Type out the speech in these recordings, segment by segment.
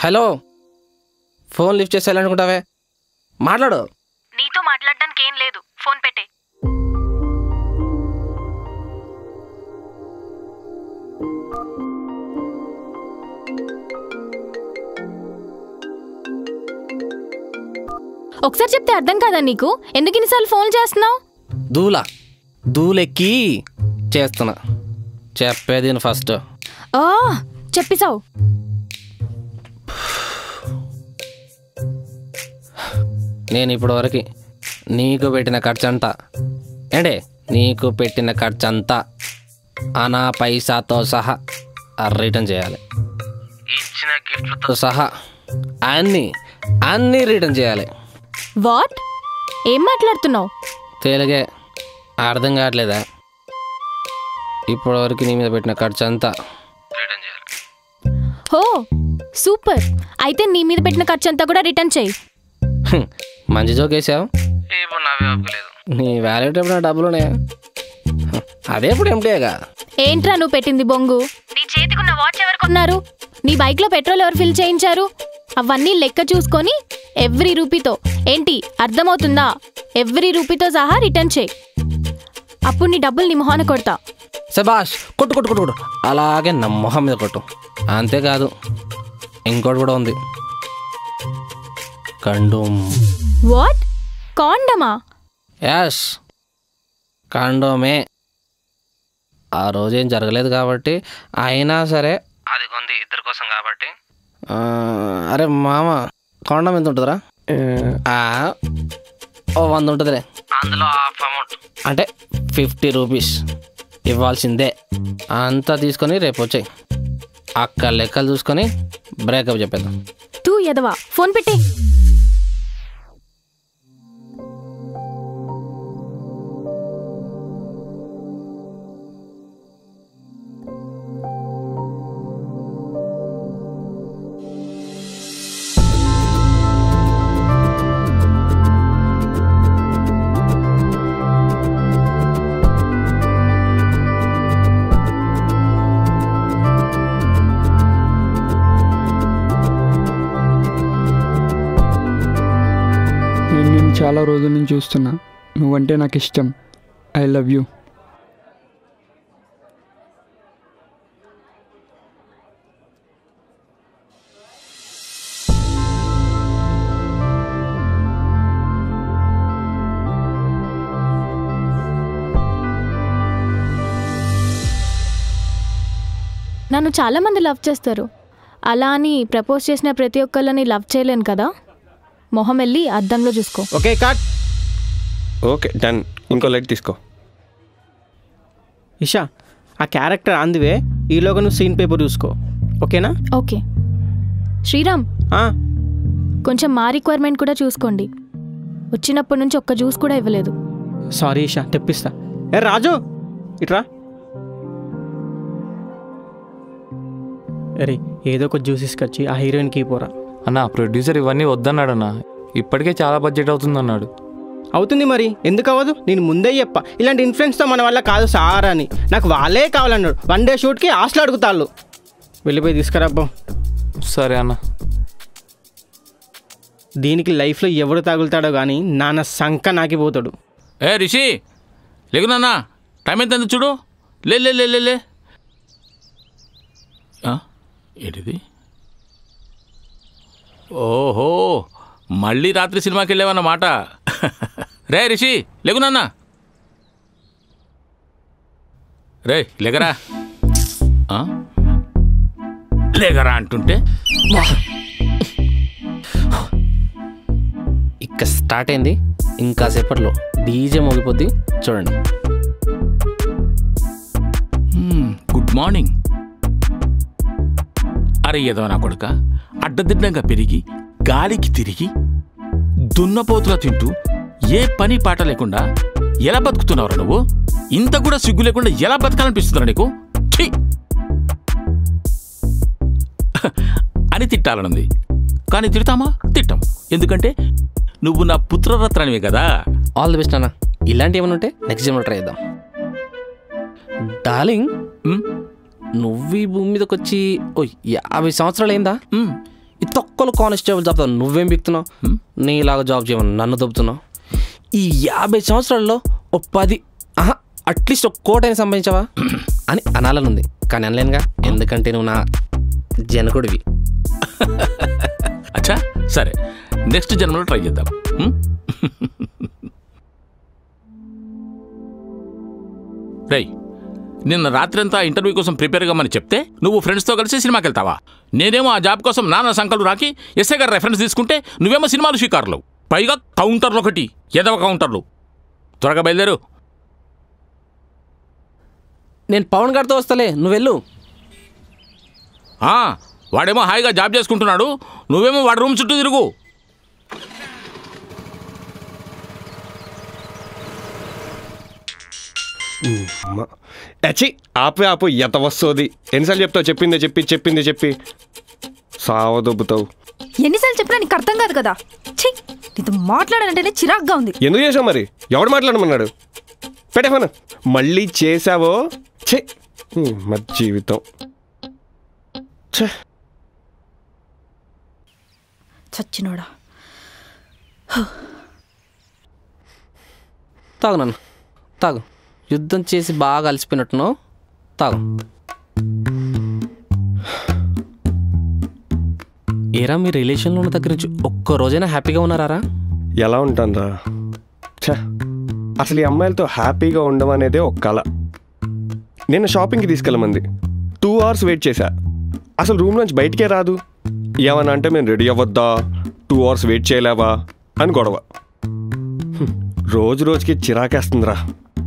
Hello phone lift చేసేయాలనుకుంటావే మాట్లాడు నీతో మాట్లాడడానికి ఏం లేదు ఫోన్ పెట్టే ఒకసారి చెప్తే అర్థం కాదా నీకు ఎందుకు ఇన్నిసార్లు ఫోన్ చేస్తున్నావు దూల దూలెక్కి చేస్తున్నా చెప్పేది నేను ఫస్ట్ ఆ, చెప్పేశావు నేను ఇప్పటి వరకు నీకు పెట్టిన ఖర్చు అంతా ఏంటే నీకు పెట్టిన ఖర్చు అంతా అనా పైసాతో సహా రిటర్న్ చేయాలి ఇచ్చిన గిఫ్ట్లతో సహా అన్నీ అన్నీ రిటర్న్ చేయాలి వాట్ ఏం మాట్లాడుతున్నావు తేలిగే అర్థం కావట్లేదా ఇప్పటి వరకు నీ మీద పెట్టిన ఖర్చు అంతా రిటర్న్ చేయాలి హో సూపర్ అయితే నీ మీద పెట్టిన ఖర్చు అంతా కూడా రిటర్న్ చేయి హ్మ్, మంచి జోక్ వేసావు ఇప్పుడు నావే ఒప్పుకోలేదు నీ వ్యాలెట్ ఎప్పుడు డబ్బులునే అదే ఇప్పుడు ఎంప్లాయేగా ఏంట్రా నువ్వు పెట్టింది బొంగు నీ చేతికున్న వాచ్ ఎవరు కొన్నారు నీ బైక్లో పెట్రోల్ ఎవరు ఫిల్ చేయించారు అవన్నీ లెక్క చూసుకొని ఎవ్రీ రూపీతో ఏంటి అర్థమవుతుందా ఎవ్రీ రూపీతో సహా రిటర్న్ చేయి అప్పుడు నీ డబ్బులు నీ మొహాన కొడతా సబాష్ కొట్టు కొట్టు కొట్టు కొట్టు అలాగే నా మొహం మీద కొట్టు అంతేకాదు ఇంకోటి కూడా ఉంది కండోమ్ వాట్ కాండమా యాస్ కండోమే ఆ రోజేం జరగలేదు కాబట్టి అయినా సరే అది కొంది ఇద్దరి కోసం కాబట్టి ఆ, అరే మామ కాండం ఎంత ఉంటుందిరా ఆ, ఓ వంద ఉంటుందిలే అందులో హాఫ్ అమౌంట్ అంటే ఫిఫ్టీ రూపీస్ ఇవ్వాల్సిందే అంతా తీసుకొని రేపు వచ్చాయి అక్కడ లెక్కలు చూసుకొని బ్రేకప్ చెప్పేద్దాం తూ ఎదవా ఫోన్ పెట్టే నేను నేను చాలా రోజుల నుంచి చూస్తున్నా నువ్వంటే నాకు ఇష్టం ఐ లవ్ యూ నన్ను చాలా మంది లవ్ చేస్తారు అలా అని ప్రపోజ్ చేసిన ప్రతి ఒక్కళ్ళని లవ్ చేయలేను కదా మొహం వెళ్ళి అద్దంలో చూసుకో ఓకే కట్ ఓకే డన్ ఇంకో లైట్ తీసుకో ఇషా ఆ క్యారెక్టర్ అందువే ఈలోగా నువ్వు సీన్ పేపర్ చూసుకో ఓకేనా ఓకే శ్రీరామ్ ఆ, కొంచెం మా రిక్వైర్మెంట్ కూడా చూసుకోండి వచ్చినప్పటి నుంచి ఒక్క జ్యూస్ కూడా ఇవ్వలేదు సారీ ఇషా తెప్పిస్తా ఏ రాజు ఇట్రా అరే ఏదో ఒక జ్యూస్ తీసుకొచ్చి ఆ హీరోయిన్కి పోరా అన్న ప్రొడ్యూసర్ ఇవన్నీ వద్దన్నాడన్న ఇప్పటికే చాలా బడ్జెట్ అవుతుందన్నాడు అవుతుంది మరి ఎందుకు అవ్వదు నేను ముందే చెప్పా ఇలాంటి ఇన్ఫ్లుయెన్స్తో మన వల్ల కాదు సార్ అని నాకు వాళ్ళే కావాలన్నాడు వన్ డే షూట్కి హాస్టల్ అడుగుతాళ్ళు వెళ్ళిపోయి తీసుకురాబ్బా సరే అన్న దీనికి లైఫ్లో ఎవడు తగులుతాడో కానీ నాన్న సంక నాకిపోతాడు ఏ రిషి లేకు నాన్న టైం ఎంత అయిందో చూడు లే లే లే లే లే ఆ, ఏంటిది ఓహో మళ్ళీ రాత్రి సినిమాకి వెళ్ళావన్నమాట రే రిషి లేకు నాన్న రే లేకరా ఆ? లేకరా అంటుంటే ఇక స్టార్ట్ అయింది ఇంకా సేపట్లో డీజే మోగిపోద్ది చూడండి మ్మ్, గుడ్ మార్నింగ్ అరే ఏదో నా కొడుక అడ్డదిడ్డంగా పెరిగి గాలికి తిరిగి దున్నపోతులా తింటూ ఏ పని పాట లేకుండా ఎలా బతుకుతున్నావురా నువ్వు ఇంత కూడా సిగ్గు లేకుండా ఎలా బతకాలనిపిస్తుందిరా నీకు ఛీ! అని తిట్టాలనుంది కానీ తిడతామా తిట్టాం ఎందుకంటే నువ్వు నా పుత్రరత్నానివే కదా ఆల్ ది బెస్ట్ అన్న ఇలాంటి ఏమైనా ఉంటే నెక్స్ట్ జన్మలో ట్రై చేద్దాం డార్లింగ్ మ్, నువ్వు ఈ భూమి మీదకి వచ్చి ఓ యాభై సంవత్సరాలు అయిందా మ్. ఈ తొక్కలు కానిస్టేబుల్ జాబ్ నువ్వేం బిక్తున్నావు నీలాగా జాబ్ చేయమని నన్ను దొబ్బుతున్నావు ఈ యాభై సంవత్సరాల్లో ఓ పది ఆహా అట్లీస్ట్ ఒక కోటైనా సంపాదించావా అని అనాలని ఉంది కానీ అనలేనుగా ఎందుకంటే నువ్వు నా జనకుడివి అచ్చా సరే నెక్స్ట్ జన్మలో ట్రై చేద్దాం హ్మ్? రేయ్ నిన్న రాత్రంతా ఇంటర్వ్యూ కోసం ప్రిపేర్ కమ్మని చెప్తే నువ్వు ఫ్రెండ్స్తో కలిసి సినిమాకి వెళ్తావా నేనేమో ఆ జాబ్ కోసం నాన్న సంకలు రాకి ఎస్ఐ గారు రెఫరెన్స్ తీసుకుంటే నువ్వేమో సినిమాలు షికారులు పైగా కౌంటర్లు ఒకటి ఎదవ కౌంటర్లు త్వరగా బయలుదేరు నేను పవన్ గారితో వస్తలే నువ్వు వెళ్ళు ఆ, వాడేమో హాయిగా జాబ్ చేసుకుంటున్నాడు నువ్వేమో వాడి రూమ్ చుట్టూ తిరుగు అమ్మ. అచ్చి ఆపు ఆపు ఎంత వస్తుంది ఎన్నిసార్లు చెప్తావు చెప్పిందే చెప్పి చెప్పిందే చెప్పి సావ దొబ్బుతావు ఎన్నిసార్లు చెప్పినా నీకు అర్థం కాదు కదా ఛీ నీతో మాట్లాడాలంటేనే చిరాగ్గా ఉంది ఎందుకు చేసావు మరి ఎవడు మాట్లాడమన్నాడు పెట్టే ఫోన్ మళ్ళీ చేసావో ఛే హ్మ్, మా జీవితం ఛే చచ్చినోడా తాగు నన్ను తాగు యుద్ధం చేసి బాగా అలసిపోయినట్టును తాగు ఏరా మీ రిలేషన్లో ఉన్న దగ్గర నుంచి ఒక్క రోజైనా హ్యాపీగా ఉన్నారా ఎలా ఉంటానరా ఛే అసలు ఈ అమ్మాయిలతో హ్యాపీగా ఉండడం అనేదే ఒక కళ నిన్న షాపింగ్కి తీసుకెళ్ళమంది టూ అవర్స్ వెయిట్ చేశా అసలు రూమ్ నుంచి బయటికే రాదు ఏమన్నా అంటే మేము రెడీ అవ్వద్దా టూ అవర్స్ వెయిట్ చేయలేవా అని గొడవ హ్మ్, రోజు రోజుకి చిరాకేస్తుందిరా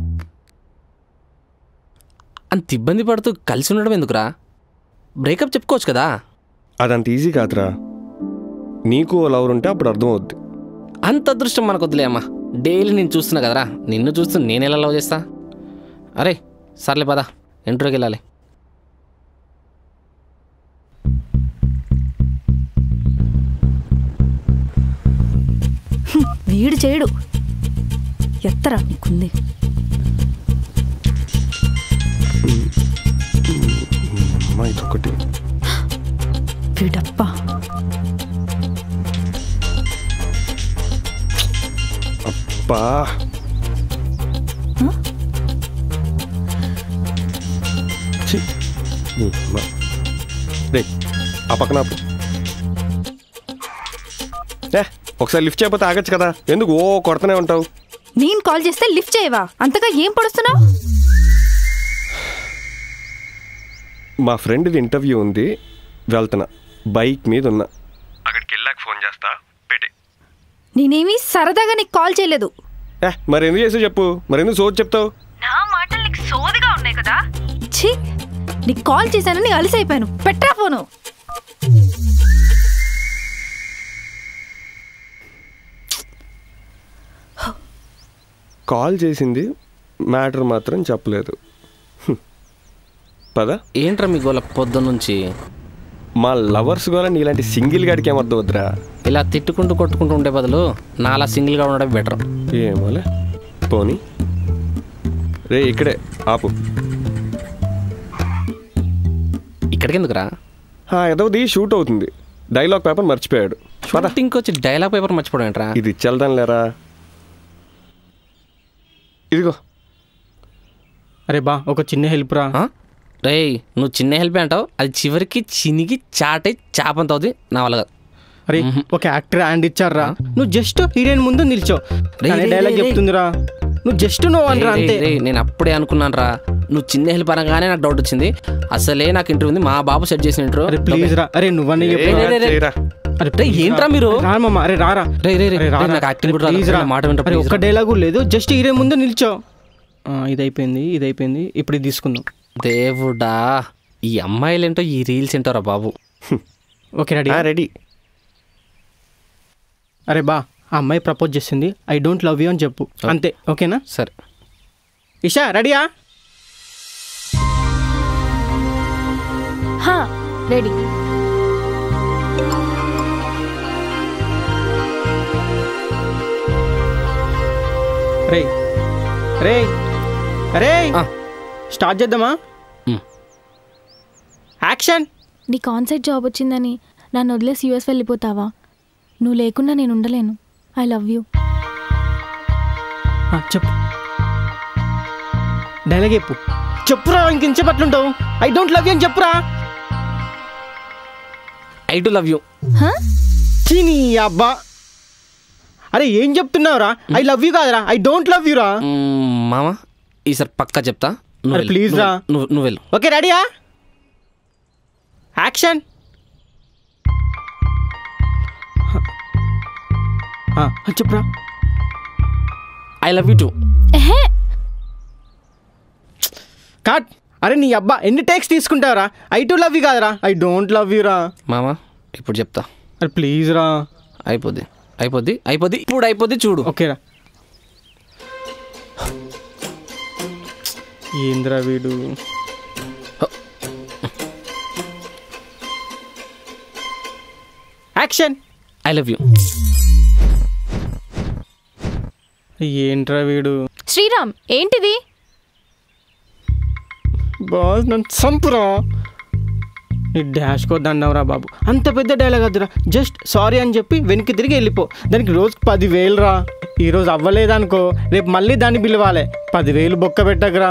అంత ఇబ్బంది పడుతూ కలిసి ఉండడం ఎందుకురా బ్రేకప్ చెప్పుకోవచ్చు కదా అదంత ఈజీ కాదురా నీకు ఓ లవర్ ఉంటే అప్పుడు అర్థమవుద్ది అంత అదృష్టం మనకు వద్దులే అమ్మా డైలీ నేను చూస్తున్నా కదరా నిన్ను చూస్తూ నేను ఎలా లవ్ చేస్తా అరే సర్లే పదా ఇంటర్వ్యూకి వెళ్ళాలి వీడు చేయడు ఎత్తరా నీకుంది అమ్మా ఇదొకటి వీడప్పా బా ఛీ. నీ అమ్మ. రేయ్, ఆ పక్కన ఆపు. ఏ ఒకసారి లిఫ్ట్ చేయకపోతే ఆగచ్చు కదా ఎందుకు ఓ కొడుతూనే ఉంటావు నేను కాల్ చేస్తే లిఫ్ట్ చేయవా అంతగా ఏం పడుస్తున్నావు మా ఫ్రెండ్ది ఇంటర్వ్యూ ఉంది వెళ్తున్నా బైక్ మీద ఉన్నా అక్కడికి వెళ్ళాక ఫోన్ చేస్తా పెట్టే నేనేమీ సరదాగా నీకు కాల్ చేయలేదు ఏ మరి ఎందుకు చేసావు చెప్పు మరి ఎందుకు సోది చెప్తావు నా మాటలు నీకు సోదిగా ఉన్నాయి కదా ఛీ నీకు కాల్ చేశానని అలసైపోయాను పెట్టరా ఫోను కాల్ చేసింది మ్యాటర్ మాత్రం చెప్పలేదు హ్మ్. పద ఏంట్రా మీ గోల పొద్దు నుంచి మా లవర్స్ కూడా నీలాంటి సింగిల్ గాడికి ఏమర్థం వద్దురా ఇలా తిట్టుకుంటూ కొట్టుకుంటూ ఉండే బదులు నాలా సింగిల్గా ఉండడం బెటర్ ఏమోలే పోనీ రే ఇక్కడే ఆపు ఇక్కడికి ఎందుకురా ఆ, ఎదవది షూట్ అవుతుంది డైలాగ్ పేపర్ మర్చిపోయాడు పద షూటింగ్కి వచ్చి డైలాగ్ పేపర్ మర్చిపోవడం ఏంట్రా ఇది ఇచ్చేద్దాం లేరా ఇదిగో అరే బా ఒక చిన్న హెల్ప్ రా ఆ? రేయ్ నువ్వు చిన్న హెల్ప్ అంటావు అది చివరికి చినిగి చాటై చాపంత అవుతుంది నా వల్ల కాదు. అరే ఒక యాక్టర్ హ్యాండ్ ఇచ్చారా నువ్వు జస్ట్ హీరోయిన్ ముందు నిల్చో రేయ్, రేయ్, డైలాగ్ రేయ్, చెప్తుందిరా నువ్వు జస్ట్ నువ్వు అనరా రేయ్, అంతే రేయ్, రేయ్, నేను అప్పుడే అనుకున్నాను రా నువ్వు చిన్న హెల్ప్ అనగానే నాకు డౌట్ వచ్చింది అసలే నాకు ఇంటర్వ్యూ ఉంది మా బాబు సెట్ చేసిన అరే ఇంటర్వ్యూ ప్లీజ్ రా అరే నువ్వన్నీ ఏ, చెప్పు రేయ్, రేయ్, రేయ్. చేయరా. అరే రేయ్, ఏంట్రా మీరు? రా మామ అరే రారా రేయ్, రేయ్, రేయ్, అరే రారా. రేయ్, నాకు యాక్టింగ్ కూడా రాదు. ప్లీజ్ రా నా మాట వింటా, అరే ప్లీజ్ ఒక్క రా. డైలాగు లేదు జస్ట్ హీరోయిన్ ముందు నిల్చో ఆ, ఇది అయిపోయింది ఇది అయిపోయింది ఇప్పుడు ఇది తీసుకుందాం దేవుడా ఈ అమ్మాయిలేంటో ఈ రీల్స్ ఏంటోరా బాబు ఓకే రెడీ ఆ, రెడీ అరే బా ఆ అమ్మాయి ప్రపోజ్ చేసింది ఐ డోంట్ లవ్ యూ అని చెప్పు అంతే ఓకేనా సరే ఇషా రెడీయా హా రెడీ రే రే రే ఆ. స్టార్ట్ చేద్దామా మ్. యాక్షన్ నీకు ఆన్సైట్ జాబ్ వచ్చిందని నన్ను వదిలేసి యూఎస్ వెళ్ళిపోతావా నువ్వు లేకుండా నేను ఉండలేను ఐ లవ్ యూ ఆ, చెప్పు డైలాగ్ చెప్పు చెప్పురా ఇంకెంచేపట్లుంటావు ఐ డోంట్ లవ్ యూ అని చెప్పురా ఐ టు లవ్ యూ చీని అబ్బా అరే ఏం చెప్తున్నావురా ఐ లవ్ యూ కాదురా ఐ డోంట్ లవ్ యూ రా మామ ఈసారి పక్కా చెప్తా నువ్వు అరే, వెళ్ళు. please నువ్వు- రా. నువ్వు నువ్వు వెళ్ళు ఓకే రెడీయా యాక్షన్ చెప్పురా ఐ లవ్ యూ టూ ఎహే కాట్ అరే నీ అబ్బా ఎన్ని టేక్స్ తీసుకుంటావురా ఐ టు లవ్ యూ కాదురా ఐ డోంట్ లవ్ యూ రా మామ ఇప్పుడు చెప్తా అరే ప్లీజ్ రా అయిపోద్ది అయిపోద్ది అయిపోద్ది ఇప్పుడు అయిపోద్ది చూడు ఓకేరా ఏంద్రా వీడు యాక్షన్ ఐ లవ్ యూ ఏంట్రా వీడు శ్రీరామ్ ఏంటిది బాస్ నన్ను చంపురా నీ డాష్ కొద్దన్నావురా బాబు అంత పెద్ద డైలాగ్ వద్దురా జస్ట్ సారీ అని చెప్పి వెనక్కి తిరిగి వెళ్ళిపో దానికి రోజుకి పదివేలు రా ఈరోజు అవ్వలేదనుకో రేపు మళ్ళీ దాన్ని పిలవాలి పదివేలు బొక్క పెట్టకురా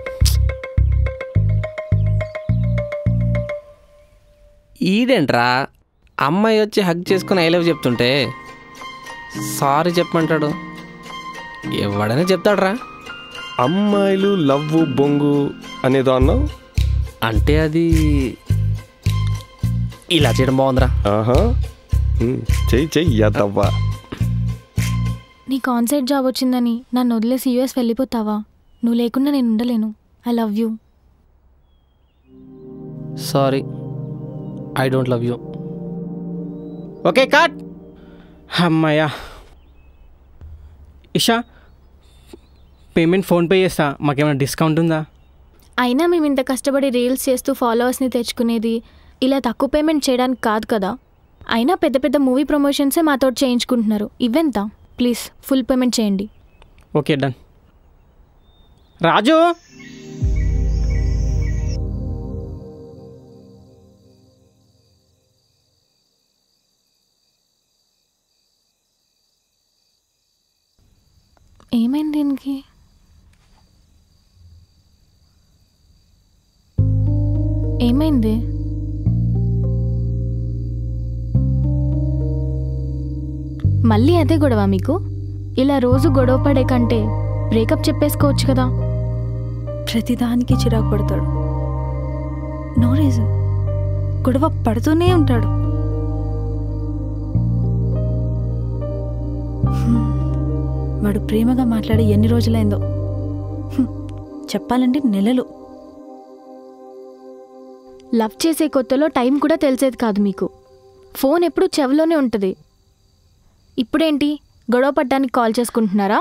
ఈడేంట్రా అమ్మాయి వచ్చి హగ్ చేసుకుని ఐ లవ్ చెప్తుంటే సారీ చెప్పమంటాడు ఎవడైనా చెప్తాడ్రా అమ్మాయిలు లవ్వు బొంగు అనేదో అన్నావు అంటే అది ఇలా చేయడం బాగుందిరా ఆహా ఉమ్, చెయ్యి చెయ్యి యాదవ్వా నీ కాన్సర్ట్ జాబ్ వచ్చిందని నన్ను వదిలేసి యూఎస్ వెళ్ళిపోతావా నువ్వు లేకుండా నేను ఉండలేను I love you sorry I don't love you okay cut అమ్మాయ్యా ఇషా పేమెంట్ ఫోన్పే చేస్తా మాకేమైనా డిస్కౌంట్ ఉందా అయినా మేము ఇంత కష్టపడి రీల్స్ చేస్తూ ఫాలోవర్స్ని తెచ్చుకునేది ఇలా తక్కువ పేమెంట్ చేయడానికి కాదు కదా అయినా పెద్ద పెద్ద మూవీ ప్రమోషన్సే మాతో చేయించుకుంటున్నారు ఇవెంత ప్లీజ్ ఫుల్ పేమెంట్ చేయండి ఓకే డన్ రాజు ఏమైంది దీనికి ఏమైంది మళ్ళీ అదే గొడవ మీకు ఇలా రోజు గొడవ పడే కంటే బ్రేకప్ చెప్పేసుకోవచ్చు కదా ప్రతిదానికి చిరాకు పడతాడు నో రీజన్ గొడవ పడుతూనే ఉంటాడు హ్మ్. వాడు ప్రేమగా మాట్లాడి ఎన్ని రోజులైందో హ్మ్. చెప్పాలంటే నెలలు లవ్ చేసే కొత్తలో టైం కూడా తెలిసేది కాదు మీకు ఫోన్ ఎప్పుడు చెవిలోనే ఉంటుంది ఇప్పుడేంటి గొడవ పడ్డానికి కాల్ చేసుకుంటున్నారా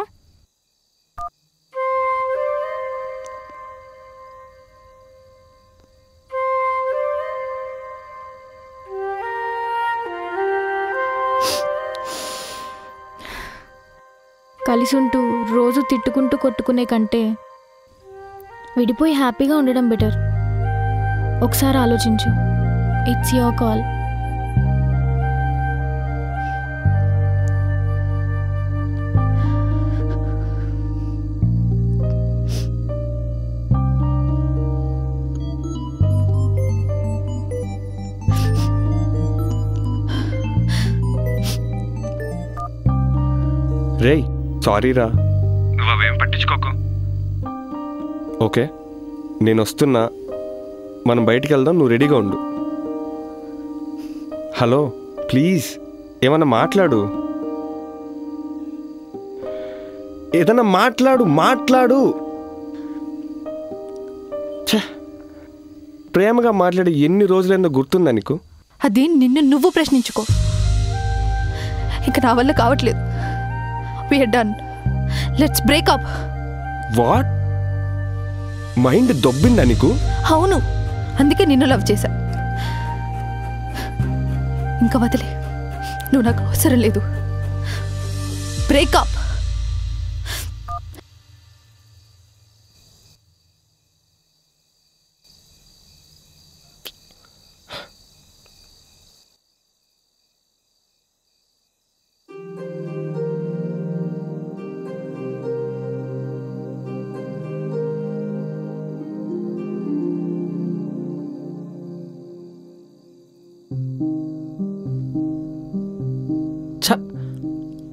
కలిసి ఉంటూ రోజు తిట్టుకుంటూ కొట్టుకునే కంటే విడిపోయి హ్యాపీగా ఉండడం బెటర్ ఒకసారి ఆలోచించు ఇట్స్ యువర్ కాల్ రేయ్ సారీరా నువ్వు అవేం పట్టించుకోకు ఓకే నేను వస్తున్నా మనం బయటికి వెళ్దాం నువ్వు రెడీగా ఉండు హలో ప్లీజ్ ఏమన్నా మాట్లాడు ఏదన్నా మాట్లాడు మాట్లాడు ఛే ప్రేమగా మాట్లాడి ఎన్ని రోజులైందో గుర్తుందా నీకు అది నిన్ను నువ్వు ప్రశ్నించుకో ఇక నా వల్ల కావట్లేదు we're done let's breakup what mind దొబ్బిందా నీకు అవును అందుకే నిన్ను లవ్ చేశా ఇంకా వదిలే నువ్వు నాకు అవసరం లేదు బ్రేకప్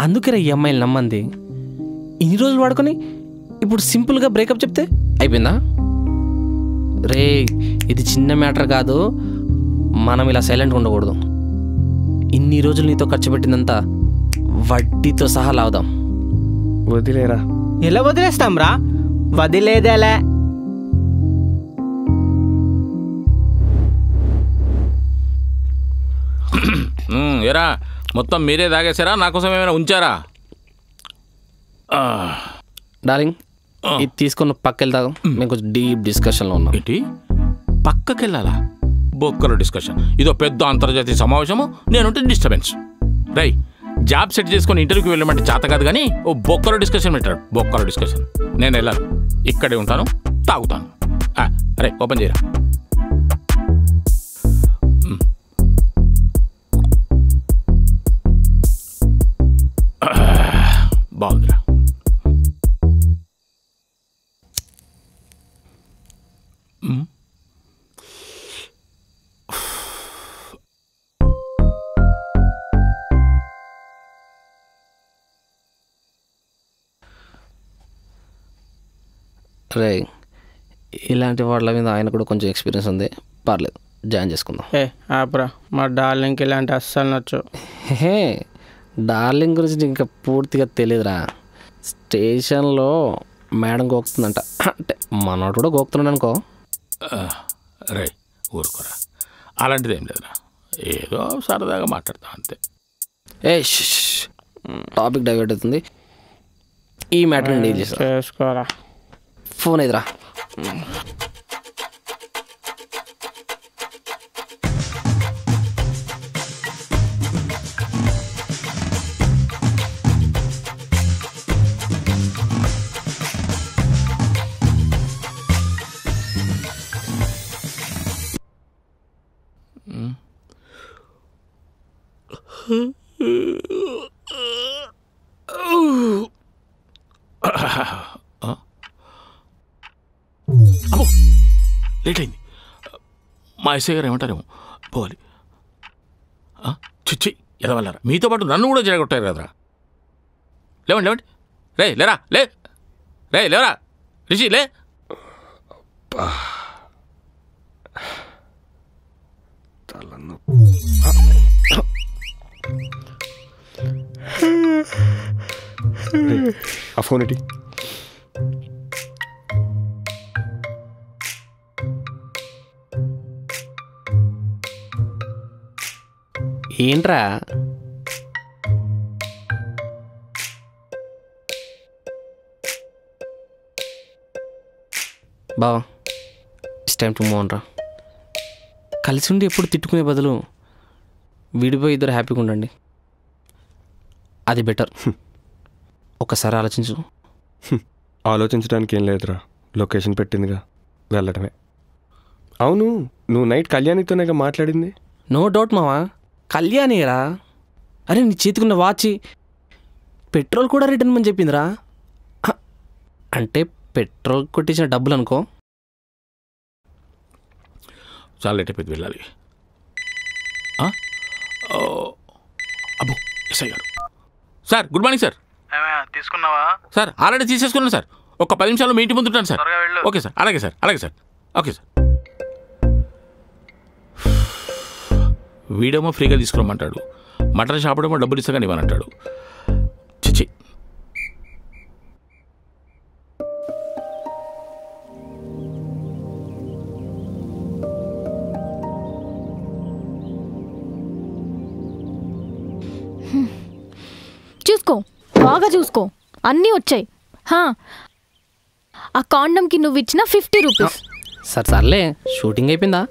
అందుకే ఈ అమ్మాయిలు నమ్మంది ఇన్ని రోజులు వాడుకొని ఇప్పుడు సింపుల్గా బ్రేకప్ చెప్తే అయిపోయిందా రే ఇది చిన్న మ్యాటర్ కాదు మనం ఇలా సైలెంట్గా ఉండకూడదు ఇన్ని రోజులు నీతో ఖర్చు పెట్టిందంతా వడ్డీతో సహా లావుదాం వదిలేరా ఎలా వదిలేస్తాం రా వదిలేదేలే ఉమ్, ఏరా మొత్తం మీరే తాగేశారా నా కోసం ఏమైనా ఉంచారా ఆ, డార్లింగ్ ఇది తీసుకున్న పక్క వెళ్తాం మేము కొంచెం డీప్ డిస్కషన్లో ఉన్నాం ఏంటి పక్కకెళ్ళాలా బొక్కల డిస్కషన్ ఇదో పెద్ద అంతర్జాతీయ సమావేశము నేనుంటే డిస్టర్బెన్స్ రై జాబ్ సెట్ చేసుకొని ఇంటర్వ్యూకి వెళ్ళమంటే చేత కాదు కానీ ఓ బొక్కల డిస్కషన్ పెట్టాడు బొక్కల డిస్కషన్ నేను వెళ్ళాను ఇక్కడే ఉంటాను తాగుతాను ఆ, రే ఓపెన్ చేయరా మ్. బాగుందిరా మ్. రే ఇలాంటి వాళ్ళ మీద ఆయన కూడా కొంచెం ఎక్స్పీరియన్స్ ఉంది పర్లేదు జాయిన్ చేసుకుందాం ఏ ఆపురా మా డార్లింగ్కి ఇలాంటి అస్సలు నచ్చు హే డార్లింగ్ గురించి ఇంకా పూర్తిగా తెలియదురా స్టేషన్లో మేడం గోకుతుందంట అంటే మనోడు కూడా గోకుతున్నాడు అనుకో రే ఊరుకోరా అలాంటిది ఏం లేదురా ఏదో సరదాగా మాట్లాడతా అంతే ఏ టాపిక్ డైవర్ట్ అవుతుంది ఈ మ్యాటర్ డీల్ చేస్తా చేసుకోరా ఫోన్ ఎదురా అమ్మో లేట్ అయింది మా ఎస్ఐ గారు ఏమంటారేమో పోవాలి ఆ, చిచ్చి ఎదవల్లారా మీతో పాటు నన్ను కూడా జరగొట్టారు కదరా లేవండి లేవండి రే లేరా లే రే లేవరా రిషి లే ఆ ఫోన్ ఇటీ ఏంట్రా బావా ఇట్స్ టైం టు మూవ్ రా కలిసి ఉండి ఎప్పుడు తిట్టుకునే బదులు విడిపోయి ఇద్దరు హ్యాపీగా ఉండండి అది బెటర్ ఒకసారి ఆలోచించు ఆలోచించడానికి ఏం లేదురా లొకేషన్ పెట్టిందిగా వెళ్ళటమే అవును నువ్వు నైట్ కళ్యాణితోనేగా మాట్లాడింది నో డౌట్ మావా కళ్యాణిరా అరే నీ చేతికున్న వాచి పెట్రోల్ కూడా రిటర్న్ అని చెప్పిందిరా హ, అంటే పెట్రోల్ కొట్టించిన డబ్బులు అనుకో చాలా లేట్ అయిపోయింది వెళ్ళాలి ఆ? ఓ, అబ్బో SI garu sir good morning sir తీసుకున్నావా సార్ ఆల్రెడీ తీసేసుకున్నాను సార్ ఒక పది నిమిషాలు మీ ఇంటి ముందు ఉంటాను సార్ త్వరగా వెళ్ళు. ఓకే సార్ అలాగే సార్ అలాగే సార్ ఓకే సార్ వీడేమో ఫ్రీగా తీసుకురమ్మంటాడు మటన్ షాప్ ఏమో డబ్బులు ఇస్తాగా ఇవ్వనంటాడు చిచి చూసుకో బాగా చూసుకో అన్నీ వచ్చాయి హా ఆ కాండంకి నువ్వు ఇచ్చిన ఫిఫ్టీ రూపీస్ సరే సర్లే షూటింగ్ అయిపోయిందా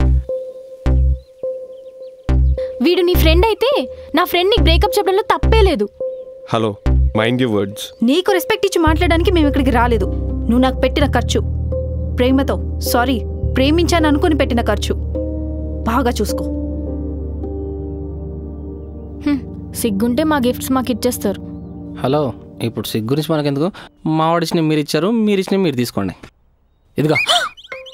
వీడు నీ ఫ్రెండ్ అయితే నా ఫ్రెండ్ నీకు బ్రేకప్ చెప్పడంలో తప్పే లేదు హలో మైండ్ యూ వర్డ్స్ నీకు రెస్పెక్ట్ ఇచ్చి మాట్లాడడానికి మేము ఇక్కడికి రాలేదు నువ్వు నాకు పెట్టిన ఖర్చు ప్రేమతో సారీ ప్రేమించాను అనుకుని పెట్టిన ఖర్చు బాగా చూసుకో హ్మ్, సిగ్గుంటే మా గిఫ్ట్స్ మాకు ఇచ్చేస్తారు హలో ఇప్పుడు సిగ్గు గురించి మనకెందుకు మా వాడు ఇచ్చిన మీరు ఇచ్చారు మీరు ఇచ్చిన మీరు తీసుకోండి ఇదిగో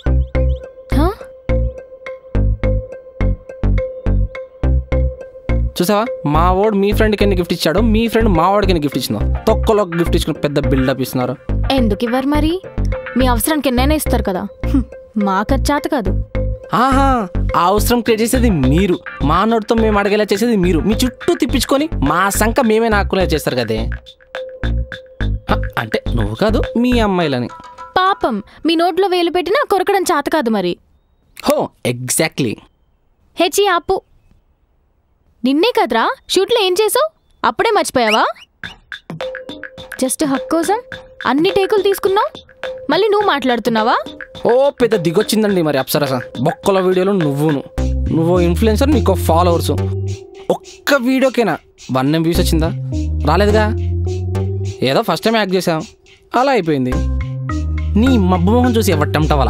హా? చూసావా మా వాడు మీ ఫ్రెండ్కి ఎన్ని గిఫ్ట్ ఇచ్చాడో మీ ఫ్రెండ్ మా వాడికి ఎన్ని గిఫ్ట్ ఇచ్చిందో తొక్కలో గిఫ్ట్ ఇచ్చుకుని పెద్ద బిల్డప్ ఇస్తున్నారు ఎందుకు ఇవ్వరు మరి మీ అవసరానికి ఎన్నైనా ఇస్తారు కదా హ్మ్, మా ఖర్చాత కాదు ఆహా ఆ అవసరం క్రియేట్ చేసేది మీరు మా నోటితో మేము అడిగేలా చేసేది మీరు మీ చుట్టూ తిప్పించుకొని మా సంఖ మేమే నాకునే చేస్తారు కదే హ, అంటే నువ్వు కాదు మీ అమ్మాయిలని పాపం మీ నోట్లో వేలు పెట్టినా కొరకడం చేత కాదు మరి హో ఎగ్జాక్ట్లీ హెచి ఆపు నిన్నే కదరా షూట్లో ఏం చేసావు అప్పుడే మర్చిపోయావా జస్ట్ హక్ కోసం అన్ని టేకులు తీసుకున్నావు మళ్ళీ నువ్వు మాట్లాడుతున్నావా ఓ పెద్ద దిగొచ్చిందండి మరి అప్సరస బొక్కల వీడియోలో నువ్వును నువ్వు ఇన్ఫ్లుయెన్సర్ నీకు ఫాలోవర్స్ ఒక్క వీడియోకేనా వన్ ఎం వ్యూస్ వచ్చిందా రాలేదుగా ఏదో ఫస్ట్ టైం యాక్ట్ చేసాం అలా అయిపోయింది నీ మబ్బు మొహం చూసి ఎవట్టంటవలా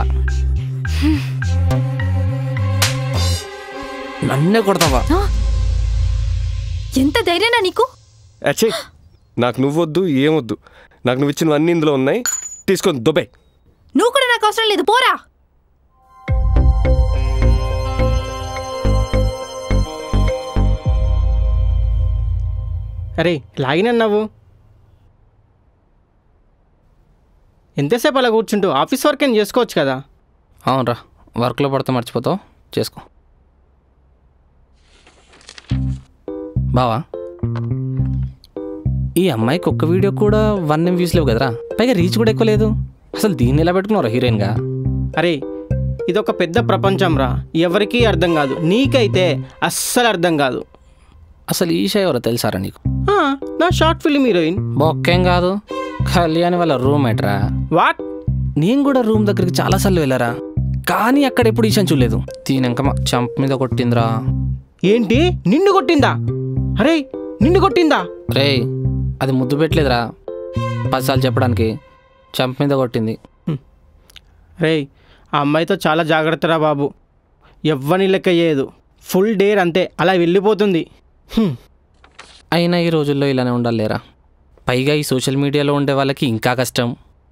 నన్నే కొడతావా ఎంత ధైర్యనా నీకు అచ్చే నాకు నువ్వొద్దు ఏమొద్దు నాకు నువ్వు ఇచ్చినవన్నీ ఇందులో ఉన్నాయి తీసుకొని దుబాయ్ నువ్వు కూడా నాకు అవసరం లేదు పోరా అరే లాగినన్నావు ఎంతసేపు అలా కూర్చుంటూ ఆఫీస్ వర్క్ ఏం చేసుకోవచ్చు కదా అవునరా వర్క్లో పడితే మర్చిపోతావు చేసుకో బావా ఈ అమ్మాయికి ఒక్క వీడియో కూడా వన్ ఎం వ్యూస్ లేవు కదరా పైగా రీచ్ కూడా ఎక్కువ లేదు అసలు దీన్ని ఎలా పెట్టుకున్నారా హీరోయిన్గా అరే ఇదొక పెద్ద ప్రపంచం రా ఎవరికీ అర్థం కాదు నీకైతే అస్సలు అర్థం కాదు అసలు ఈషా ఎవరో తెలుసారా నీకు ఆ, నా షార్ట్ ఫిల్మ్ హీరోయిన్ బొక్కేం కాదు కళ్యాణి వాళ్ళ రూమ్మేట్ రా వాట్ నేను కూడా రూమ్ దగ్గరికి చాలాసార్లు వెళ్ళారా కానీ అక్కడ ఎప్పుడు ఈశాన్ చూడలేదు దీనింక మా చంప మీద కొట్టిందిరా ఏంటి నిన్ను కొట్టిందా అరే నిన్ను కొట్టిందా రే అది ముద్దు పెట్టలేదురా పదిసార్లు చెప్పడానికి చంప మీద కొట్టింది రేయ్ ఆ అమ్మాయితో చాలా జాగ్రత్తరా బాబు ఎవ్వని లెక్క చేయదు ఫుల్ డేర్ అంతే అలా వెళ్ళిపోతుంది హ్మ్. అయినా ఈ రోజుల్లో ఇలానే ఉండాలి లేరా పైగా ఈ సోషల్ మీడియాలో ఉండే వాళ్ళకి ఇంకా కష్టం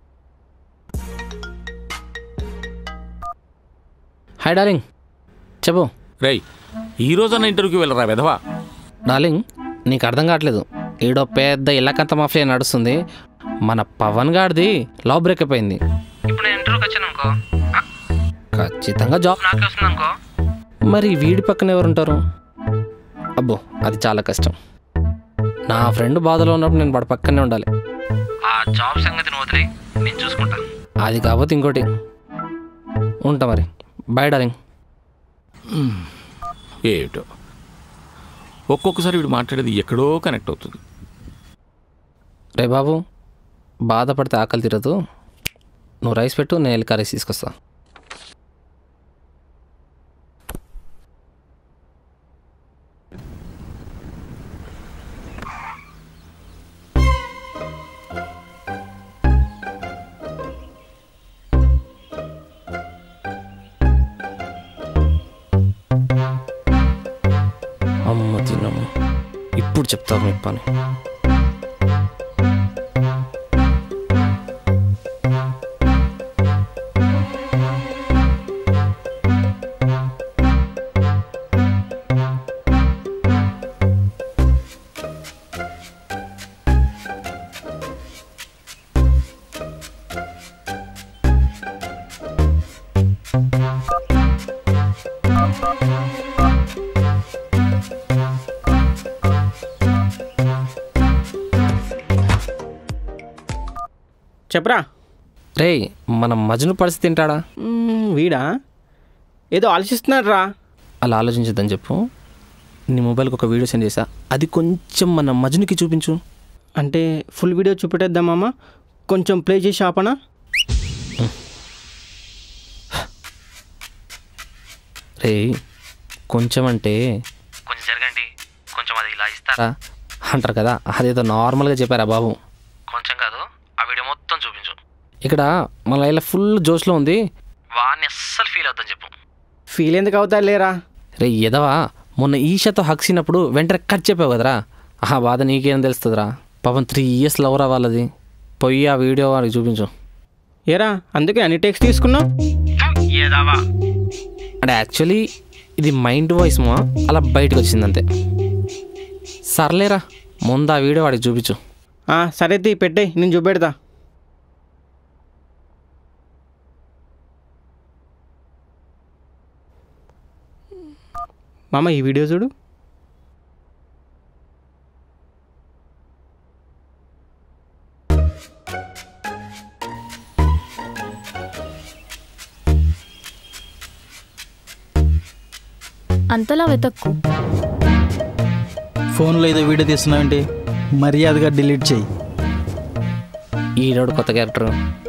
హాయ్ డార్లింగ్ చెప్పు రేయ్ ఈ రోజన్న ఇంటర్వ్యూకి వెళ్ళరా వెధవా డార్లింగ్ నీకు అర్థం కావట్లేదు ఈడో పెద్ద ఇళ్ళకంత మాఫియా నడుస్తుంది మన పవన్ గారిది లవ్ బ్రేకప్ అయింది ఇప్పుడు నేను ఇంటర్వ్యూకి వచ్చాను అనుకో ఖచ్చితంగా జాబ్ నాకే వస్తుంది అనుకో మరి వీడి పక్కన ఎవరు ఉంటారు అబ్బో అది చాలా కష్టం నా ఫ్రెండ్ బాధలో ఉన్నప్పుడు నేను వాడి పక్కనే ఉండాలి ఆ జాబ్ సంగతిని వదిలి నేను చూసుకుంటా అది కాకపోతే ఇంకోటి ఉంటా మరి బాయ్ డార్లింగ్ ఏమిటో ఒక్కొక్కసారి వీడు మాట్లాడేది ఎక్కడో కనెక్ట్ అవుతుంది రే బాబు బాధపడితే ఆకలి తీరదు నువ్వు రైస్ పెట్టు నేను వెళ్ళి కర్రీస్ తీసుకొస్తా అమ్మ తినమ్మ ఇప్పుడు చెప్తావు మీ పని చెప్పరా రే మన మజను పరిస్థితి తింటాడా మ్మ్, వీడా ఏదో ఆలోచిస్తున్నాడు రా అలా ఆలోచించద్దని చెప్పు నీ మొబైల్కి ఒక వీడియో సెండ్ చేసా అది కొంచెం మన మజనుకి చూపించు అంటే ఫుల్ వీడియో చూపెట్టేద్దామా కొంచెం ప్లే చేసి ఆపనా రే కొంచెం అంటే కొంచెం జరగండి కొంచెం అది ఇలా ఇస్తారా అంటారు కదా అదేదో నార్మల్గా చెప్పారా బాబు కొంచెం కాదు ఆ వీడియో మొత్తం చూపించు ఇక్కడ మన ఇలా ఫుల్ జోష్లో ఉంది వాడిని అస్సలు ఫీల్ అవుద్దని చెప్పు ఫీల్ ఎందుకు అవుతా లేరా రే ఎదవా మొన్న ఈషతో హక్సినప్పుడు వెంటనే కట్ చెప్పావు కదరా ఆ బాధ నీకేం తెలుస్తుందిరా పాపం త్రీ ఇయర్స్ లవరా వాళ్ళది పోయి ఆ వీడియో వాడికి చూపించు ఏరా అందుకే అన్ని టెక్స్ట్ తీసుకున్నావు అంటే యాక్చువల్లీ ఇది మైండ్ వాయిస్ మా అలా బయటకు వచ్చింది అంతే సర్లేరా ముందు ఆ వీడియో వాడికి చూపించు ఆ, సరే తీ పెట్టే నేను చూపెడతా మామ ఈ వీడియో చూడు అంతలా వెతక్కు ఫోన్లో ఏదో వీడియో తీస్తున్నావేంటి మర్యాదగా డిలీట్ చేయి ఈరోడు కొత్త క్యారెక్టర్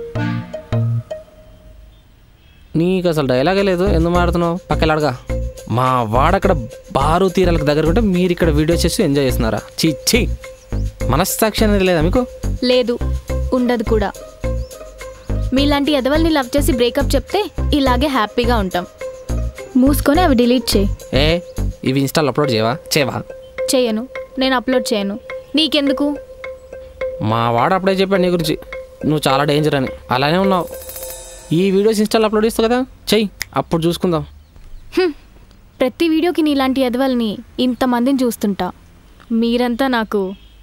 నీకు అసలు డైలాగే లేదు ఎందుకు మాడుతున్నావు పక్కలాడగా మా వాడక్కడ బారు తీరాలకు దగ్గర ఉంటే మీరు ఇక్కడ వీడియో చేసి ఎంజాయ్ చేస్తున్నారా చీ చీ మనస్సాక్షి అనేది లేదా మీకు లేదు ఉండదు కూడా మీలాంటి ఎదవల్ని లవ్ చేసి బ్రేకప్ చెప్తే ఇలాగే హ్యాపీగా ఉంటాం మూసుకొని అవి డిలీట్ చేయి ఏ ఇవి ఇన్స్టాల్ అప్లోడ్ చేయవా చేయవా చేయను నేను అప్లోడ్ చేయను నీకెందుకు మా వాడు అప్పుడే చెప్పాడు నీ గురించి నువ్వు చాలా డేంజర్ అని అలానే ఉన్నావు ఈ వీడియోస్ ఇన్స్టాల్ అప్లోడ్ చేస్తావు కదా చెయ్యి అప్పుడు చూసుకుందాం ప్రతి వీడియోకి నీలాంటి ఎదవల్ని ఇంతమందిని చూస్తుంటా మీరంతా నాకు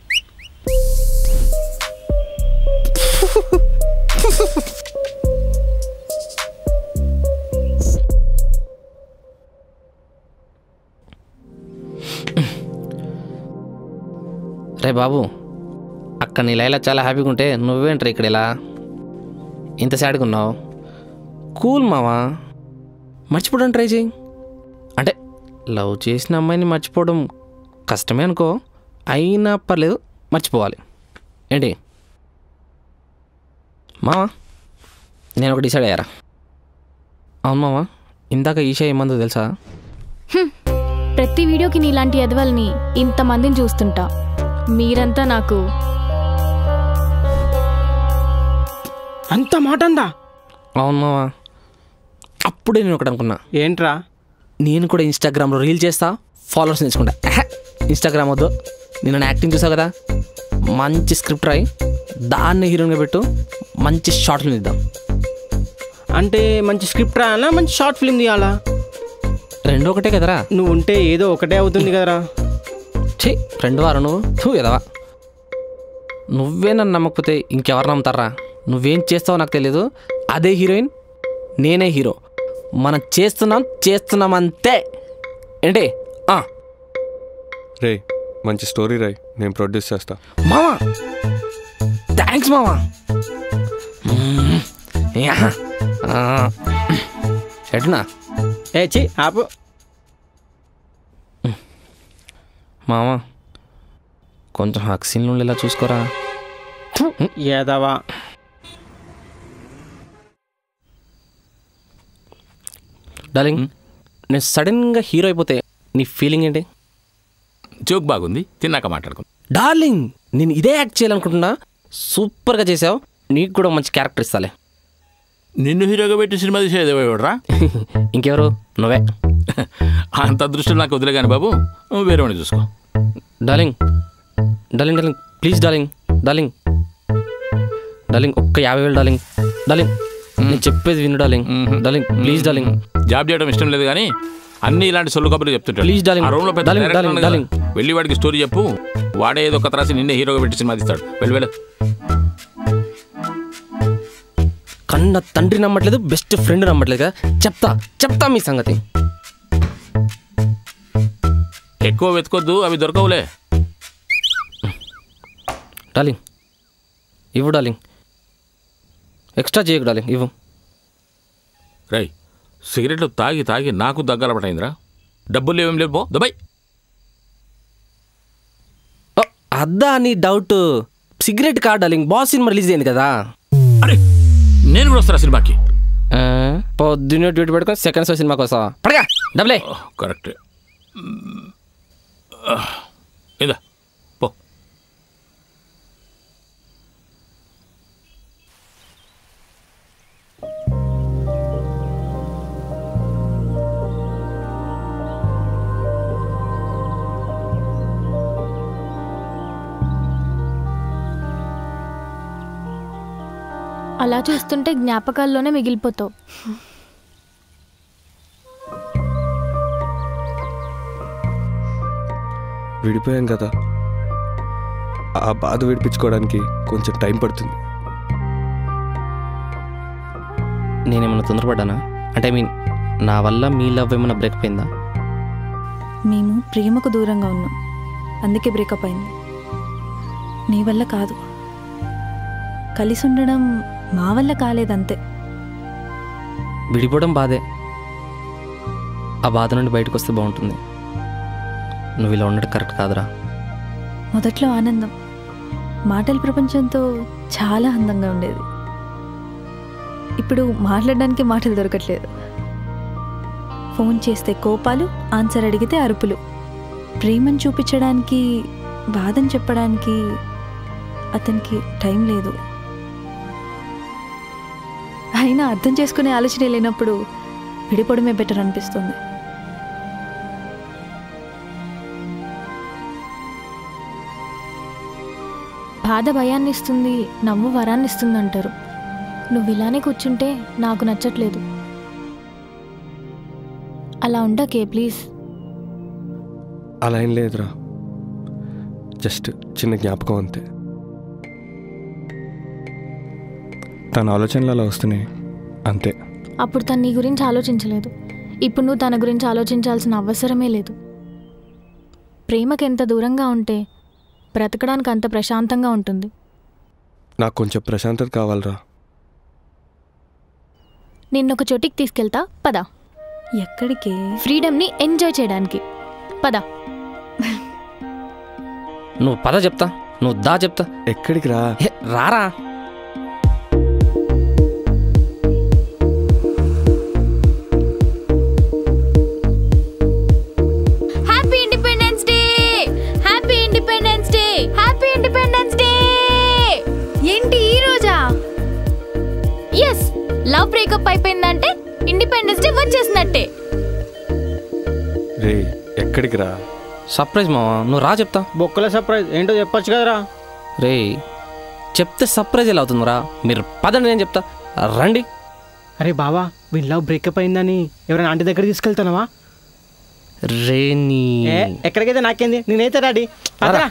రే బాబు అక్కడ నీ లైలా చాలా హ్యాపీగా ఉంటే నువ్వేంట్రా ఇక్కడ ఇలా ఇంత సాడ్గా ఉన్నావు కూల్ మావా మర్చిపోవడం ట్రై చేయి అంటే లవ్ చేసిన అమ్మాయిని మర్చిపోవడం కష్టమే అనుకో అయినా పర్లేదు మర్చిపోవాలి ఏంటి మావా నేను ఒక డిసైడ్ అయ్యారా అవును మావా ఇందాక ఈషా ఏమందో తెలుసా ప్రతి వీడియోకి నీలాంటి ఎదవల్ని ఇంతమందిని చూస్తుంటా మీరంతా నాకు అంత మాట అందా అవును మావా అప్పుడే నేను ఒకటి అనుకున్నా ఏంట్రా నేను కూడా ఇన్స్టాగ్రామ్లో రీల్ చేస్తా ఫాలోవర్స్ తెచ్చుకుంటా ఎహె, ఇన్స్టాగ్రామ్ వద్దు నేను నా యాక్టింగ్ చూసావు కదా మంచి స్క్రిప్ట్ రాయి దాన్ని హీరోయిన్గా పెట్టు మంచి షార్ట్ ఫిల్మ్ ఇద్దాం అంటే మంచి స్క్రిప్ట్ రాయాలా మంచి షార్ట్ ఫిల్మ్ తీయాలా రెండు ఒకటే కదరా నువ్వు ఉంటే ఏదో ఒకటే అవుతుంది కదరా ఛీ రెండు వారు నువ్వు తూ ఎదవా నువ్వే నన్ను నమ్మకపోతే ఇంకెవరు నమ్ముతారా నువ్వేం చేస్తావో నాకు తెలియదు అదే హీరోయిన్ నేనే హీరో మనం చేస్తున్నాం చేస్తున్నాం అంతే ఏంటి ఆ, రే మంచి స్టోరీ రాయ్ నేను ప్రొడ్యూస్ చేస్తా మామా థ్యాంక్స్ మామా మ్మ్. యా. ఆ. ఎటునా ఏ చి ఆపు మామా కొంచెం హక్సీన్లు ఉండేలా చూసుకోరా ఏదవా డార్లింగ్ నేను సడన్గా హీరో అయిపోతే నీ ఫీలింగ్ ఏంటి జోక్ బాగుంది తిన్నాక మాట్లాడుకుందాం డార్లింగ్ నేను ఇదే యాక్ట్ చేయాలనుకుంటున్నా సూపర్గా చేసావు నీకు కూడా మంచి క్యారెక్టర్ ఇస్తాలే నిన్ను హీరోగా పెట్టి సినిమా తీసేది ఎవడరా ఇంకెవరు నువ్వే అంత అదృష్టం నాకు వదిలే కానీ బాబు నువ్వు వేరే వాడిని చూసుకో darling darling darling please darling darling darling ఒక్క యాభై వేలు డార్లింగ్ డార్లింగ్ నేను చెప్పేది విను darling darling please darling job చేయడం ఇష్టం లేదు కానీ అన్ని ఇలాంటి సొల్లు కబుర్లు చెప్తుంటాడు Please, darling. ఆ రూమ్ లో పెద్ద Darling, director darling, ఉన్నాడు కదా. darling. వెళ్ళి వాడికి స్టోరీ చెప్పు వాడే ఏదో ఒక రాసి నిన్నే హీరోగా పెట్టి సినిమా తీస్తాడు వెళ్ళి వెళ్ళు కన్న తండ్రి నమ్మట్లేదు బెస్ట్ ఫ్రెండ్ నమ్మట్లేదు కదా చెప్తా చెప్తా మీ సంగతి ఎక్కువ వెతుకొద్దు అవి దొరకవులే డార్లింగ్ ఇవ్వు డార్లింగ్ ఎక్స్ట్రా చేయకు డార్లింగ్ ఇవ్వు రై సిగరెట్లు తాగి తాగి నాకు దగ్గర పడైందిరా డబ్బులు ఏమేం లేవు పో దుబాయ్ ఓ, అద్దా నీ డౌట్ సిగరెట్ కాదు డార్లింగ్ బాస్ సినిమా రిలీజ్ అయింది కదా అరే నేను కూడా వస్తారా సినిమాకి ఆ, పొద్దున్నే డ్యూటీ పెట్టుకొని సెకండ్ షో సినిమాకి వస్తావా పడగా డబ్బులే కరెక్ట్ ఇదా పో అలా చూస్తుంటే జ్ఞాపకాల్లోనే మిగిలిపోతావు విడిపోయాం కదా ఆ బాధ విడిపించుకోవడానికి కొంచెం టైం పడుతుంది నేనేమన్నా తొందరపడ్డానా అంటే ఐ మీన్ నా వల్ల మీ లవ్ ఏమైనా బ్రేక్ అయిందా మేము ప్రేమకు దూరంగా ఉన్నాం అందుకే బ్రేకప్ అయింది నీ వల్ల కాదు కలిసి ఉండడం మా వల్ల కాలేదంతే విడిపోవడం బాధే ఆ బాధ నుండి బయటకు వస్తే బాగుంటుంది నువ్వు ఇలా ఉండడం కరెక్ట్ కాదురా మొదట్లో ఆనందం మాటల ప్రపంచంతో చాలా అందంగా ఉండేది ఇప్పుడు మాట్లాడడానికి మాటలు దొరకట్లేదు ఫోన్ చేస్తే కోపాలు ఆన్సర్ అడిగితే అరుపులు ప్రేమను చూపించడానికి బాధని చెప్పడానికి అతనికి టైం లేదు అయినా అర్థం చేసుకునే ఆలోచన లేనప్పుడు విడిపోవడమే బెటర్ అనిపిస్తుంది బాధ భయాన్ని ఇస్తుంది నవ్వు వరాన్ని ఇస్తుంది అంటారు నువ్వు ఇలానే కూర్చుంటే నాకు నచ్చట్లేదు అలా ఉండకే ప్లీజ్ అలా ఏం లేదురా జస్ట్ చిన్న జ్ఞాపకం అంతే తన ఆలోచనలు అలా వస్తున్నాయి అంతే అప్పుడు తను నీ గురించి ఆలోచించలేదు ఇప్పుడు నువ్వు తన గురించి ఆలోచించాల్సిన అవసరమే లేదు ప్రేమకి ఎంత దూరంగా ఉంటే బ్రతకడానికి అంత ప్రశాంతంగా ఉంటుంది నాకు కొంచెం ప్రశాంతత కావాలరా నిన్నొక చోటికి తీసుకెళ్తా పద ఎక్కడికి ఫ్రీడమ్ని ఎంజాయ్ చేయడానికి పద నువ్వు పద చెప్తా నువ్వు దా చెప్తా ఎక్కడికి రా ఏ, రారా happy independence day happy independence day happy independence day ఏంటి ఈ రోజా ఎస్ లవ్ బ్రేకప్ అయిపోయిందంటే ఇండిపెండెన్స్ డే వచ్చేసినట్టే రే ఎక్కడికి రా సర్ప్రైజ్ మావా నువ్వు రా చెప్తా బొక్కల సర్ప్రైజ్ ఏంటో చెప్పొచ్చు కదరా రే చెప్తే సర్ప్రైజ్ ఎలా అవుతుందిరా మీరు పదండి నేను చెప్తా రండి అరే బావా వీళ్ళ లవ్ బ్రేకప్ అయిందని ఎవరైనా ఆంటీ దగ్గర తీసుకెళ్తానవా రే నీ ఏ ఎక్కడికైతే నాకేంది నేనైతే రాడి పదరా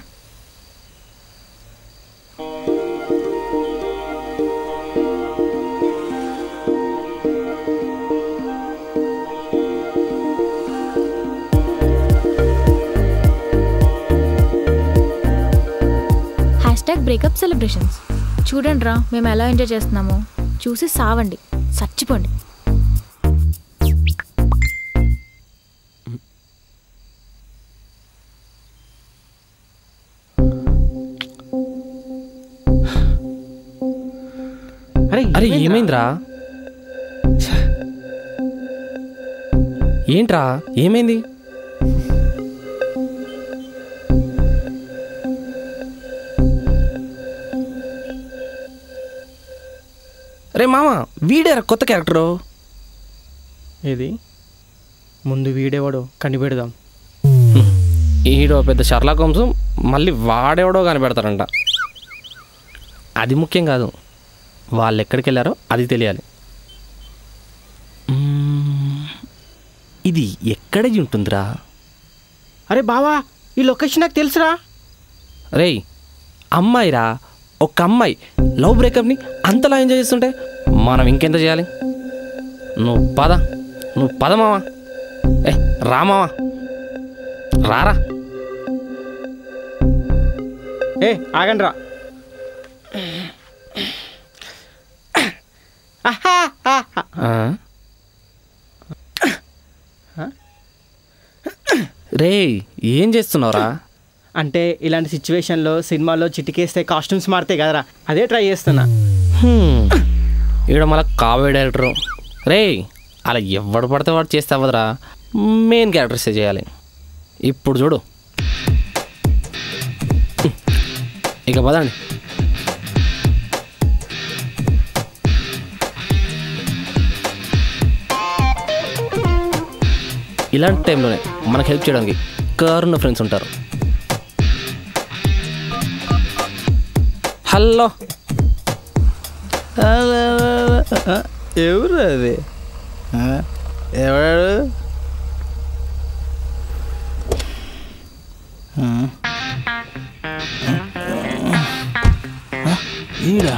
హ్యాష్ ట్యాగ్ బ్రేకప్ సెలబ్రేషన్స్ చూడండి రా మేము ఎలా ఎంజాయ్ చేస్తున్నామో చూసి సావండి చచ్చిపోండి అరే అరే ఏమైందిరా ఏంట్రా ఏమైంది రే మామ వీడేరా కొత్త క్యారెక్టరు ఇది ముందు వీడేవాడు కనిపెడదాం ఈడో పెద్ద షర్లాక్ హోమ్స్ మళ్ళీ వాడెవడో కనిపెడతారంట అది ముఖ్యం కాదు వాళ్ళు ఎక్కడికి వెళ్ళారో అది తెలియాలి మ్మ్. ఇది ఎక్కడ ఉంటుందిరా అరే బావా ఈ లొకేషన్ నాకు తెలుసురా రేయ్ అమ్మాయిరా ఒక అమ్మాయి లవ్ బ్రేకప్ని అంతలా ఎంజాయ్ చేస్తుంటే మనం ఇంకెంత చేయాలి నువ్వు పద నువ్వు పద మావా ఏ రా మావా రారా ఏ ఆగండి రా ఆ? రేయ్ ఏం చేస్తున్నావురా అంటే ఇలాంటి సిచ్యువేషన్లో సినిమాలో చిటికేస్తే కాస్ట్యూమ్స్ మారుతాయి కదరా అదే ట్రై చేస్తున్నా హ్మ్. ఈడ మళ్ళా కావే డైరెక్టరు రేయ్ అలా ఎవడు పడితే వాడు చేస్తే అవ్వదురా మెయిన్ క్యారెక్టర్సే చేయాలి ఇప్పుడు చూడు హ్మ్. ఇక పదండి ఇలాంటి టైంలోనే మనకు హెల్ప్ చేయడానికి కారున్న ఫ్రెండ్స్ ఉంటారు హలో ఎవరు అది ఆ? ఎవడాడు ఆ? ఈడా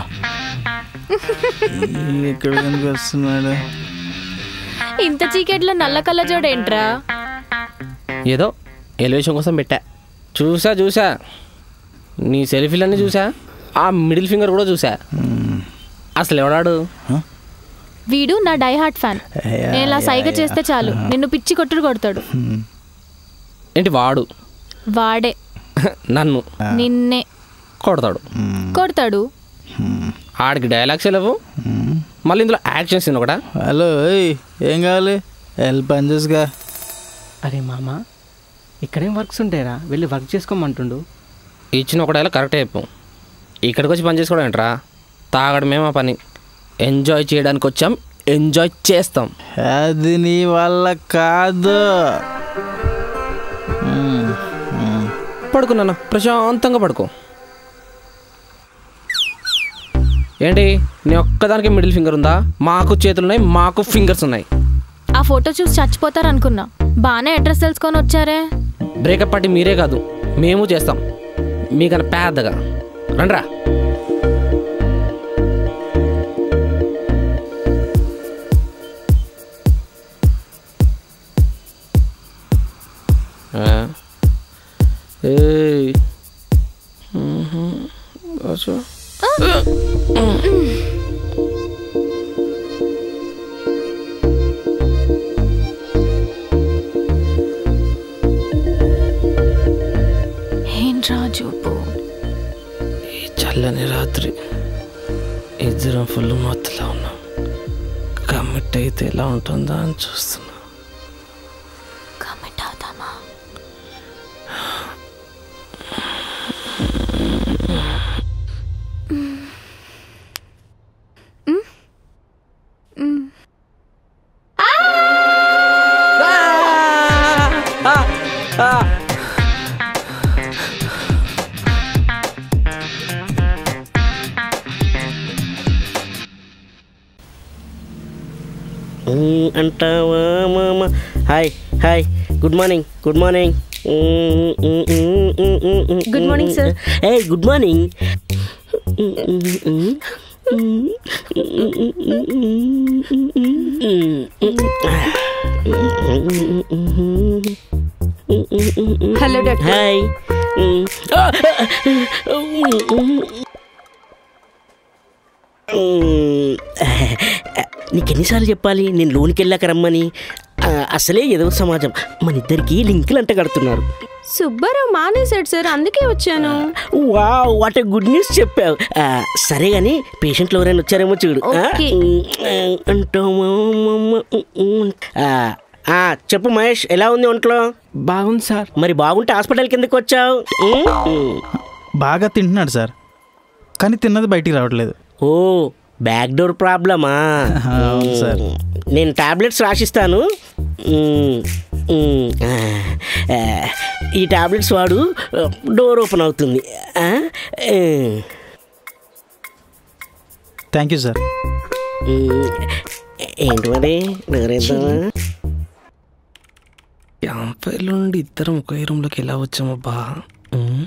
ఎక్కడ కనిపిస్తున్నాడు ఇంత చీకట్లో నల్ల కళ్ళజోడేంట్రా ఏదో ఎలివేషన్ కోసం పెట్టా చూసా చూసా నీ సెల్ఫీలన్నీ చూసా ఆ మిడిల్ ఫింగర్ కూడా చూసా అసలు ఎవడాడు వీడు నా డై హార్ట్ ఫ్యాన్ నేను ఇలా సైగ చేస్తే చాలు నిన్ను పిచ్చి కొట్టుడు కొడతాడు ఏంటి వాడు వాడే నన్ను నిన్నే కొడతాడు కొడతాడు ఆడికి డైలాగ్స్ లేవు మళ్ళీ ఇందులో యాక్షన్స్ ఒకట హలో ఏయ్ ఏం కావాలి హెల్ప్ పని చేసుగా అరే మామ ఇక్కడేం వర్క్స్ ఉంటాయిరా వెళ్ళి వర్క్ చేసుకోమంటుండు ఇచ్చిన ఒక డైలాగ్ కరెక్టే చెప్పు ఇక్కడికి వచ్చి పని చేసుకోవడం ఏంట్రా తాగడమే మా పని ఎంజాయ్ చేయడానికి వచ్చాం ఎంజాయ్ చేస్తాం అది నీ వల్ల కాదు పడుకున్నాను ప్రశాంతంగా పడుకో ఏంటి నీ ఒక్కదానికి మిడిల్ ఫింగర్ ఉందా మాకు చేతులు ఉన్నాయి మాకు ఫింగర్స్ ఉన్నాయి ఆ ఫోటో చూసి చచ్చిపోతారు అనుకున్నా బాగానే అడ్రస్ తెలుసుకొని వచ్చారే బ్రేకప్ పార్టీ మీరే కాదు మేము చేస్తాం మీకన్నా పెద్దగా రండ్రా ఆ? ఏయ్ మ్మ్హ. వచ్చో. ఏంట్రా చూపు ఈ చల్లని రాత్రి ఇద్దరం ఫుల్ మొత్తలో ఉన్నాం కమిట్ అయితే ఎలా ఉంటుందా అని చూస్తున్నా కమిట్ అవుతామా మ్మ్, అంటావా మామ hi hi good morning good morning Good morning, sir. ఏ good morning hello doctor hi నీకెన్నిసార్లు చెప్పాలి నేను లోనికి వెళ్ళాక రమ్మని ఆ, అసలే ఏదో సమాజం మన ఇద్దరికి లింకులు అంట కడుతున్నారు సుబ్బారావు మానేశాడు సార్ అందుకే వచ్చాను వా వాట్ గుడ్ న్యూస్ చెప్పావు ఆ, సరే కానీ పేషెంట్లు ఎవరైనా వచ్చారేమో చూడు ఆ? Okay. ఉమ్, అంటావా మామ? ఉమ్, ఆ, ఆ, చెప్పు మహేష్ ఎలా ఉంది ఒంట్లో బాగుంది సార్ మరి బాగుంటే హాస్పిటల్కి ఎందుకు వచ్చావు ఉమ్, ఉమ్. బాగా తింటున్నాడు సార్ కానీ తిన్నది బయటికి రావట్లేదు ఓ బ్యాక్ డోర్ ప్రాబ్లమా అవును సార్. నేను టాబ్లెట్స్ రాసిస్తాను మ్మ్. మ్మ్. ఆ, ఆ, ఈ టాబ్లెట్స్ వాడు డోర్ ఓపెన్ అవుతుంది ఆ? ఆ. థ్యాంక్ యూ సార్ మ్మ్. ఏంటి మరి డోర్ వేద్దామా యాంపైర్ల నుండి ఇద్దరం ఒకే రూమ్లోకి ఎలా వచ్చామబ్బా ఉమ్.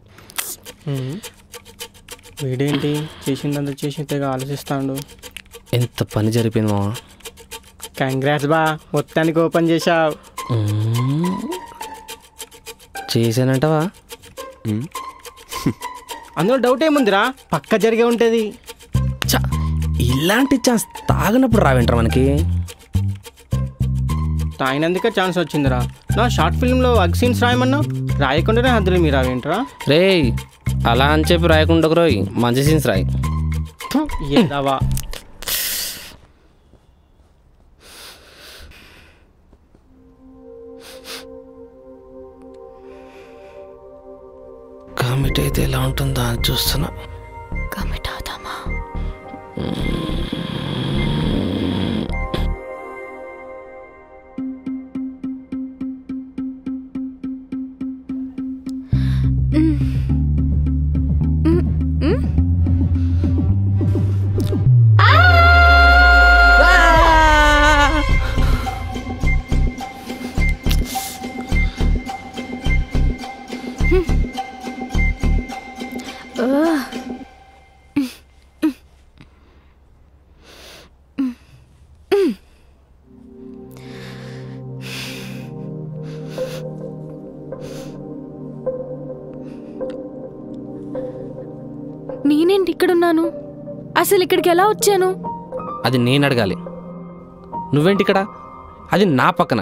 వీడేంటి చేసిందంతా చేసి తెగ ఆలోచిస్తాడు ఎంత పని జరిపోయింది మామ కంగ్రాట్స్ బా మొత్తానికి ఓపెన్ చేశావు ఉమ్. చేశానంటవా అందులో డౌట్ ఏముందిరా పక్క జరిగే ఉంటుంది చ ఇలాంటి ఛాన్స్ తాగినప్పుడు రావేంటారా మనకి తాగినందుకే ఛాన్స్ వచ్చిందిరా నా షార్ట్ ఫిల్మ్లో అగ్ సీన్స్ రాయమన్నా రాయకుండానే హద్దులు మీరు అవేంట్రా రేయ్ అలా అని చెప్పి రాయకుండా రోయ్ మంచి సీన్స్ రాయి ఏదావా కమిట్ అయితే ఎలా ఉంటుందా అని చూస్తున్నా కమిట్ అవుతామా నేనేంటి ఇక్కడున్నాను అసలు ఇక్కడికి ఎలా వచ్చాను అది నేను అడగాలి నువ్వేంటి ఇక్కడ అది నా పక్కన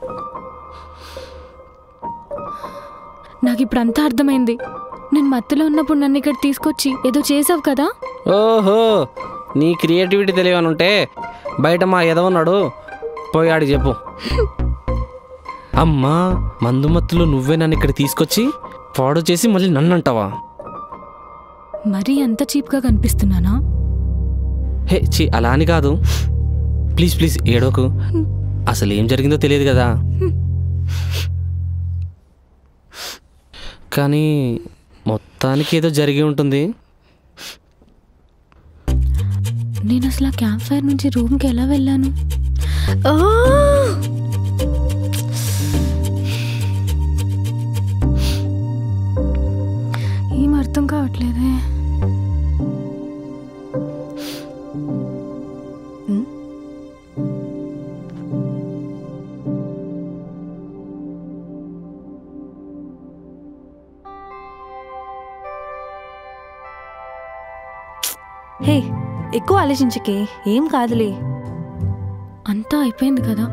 నాకు ఇప్పుడు అంతా అర్థమైంది నేను మత్తులో ఉన్నప్పుడు నన్ను ఇక్కడ తీసుకొచ్చి ఏదో చేసావు కదా ఓహో నీ క్రియేటివిటీ తెలియని ఉంటే బయట మా ఎదవన్నాడు పోయాడు చెప్పు అమ్మా మందు మత్తులో నువ్వే నన్ను ఇక్కడ తీసుకొచ్చి పాడు చేసి మళ్ళీ నన్ను అంటావా మరీ అంత చీప్గా కనిపిస్తున్నానా హే చి అలా అని కాదు ప్లీజ్ ప్లీజ్ ఏడోకు అసలు ఏం జరిగిందో తెలియదు కదా కానీ మొత్తానికి ఏదో జరిగి ఉంటుంది నేను అసలు ఆ క్యాంప్ ఫైర్ నుంచి రూమ్కి ఎలా వెళ్ళాను ఆ! ఏం అర్థం కావట్లేదే హే ఎక్కువ ఆలోచించకే ఏం కాదులే అంతా అయిపోయింది కదా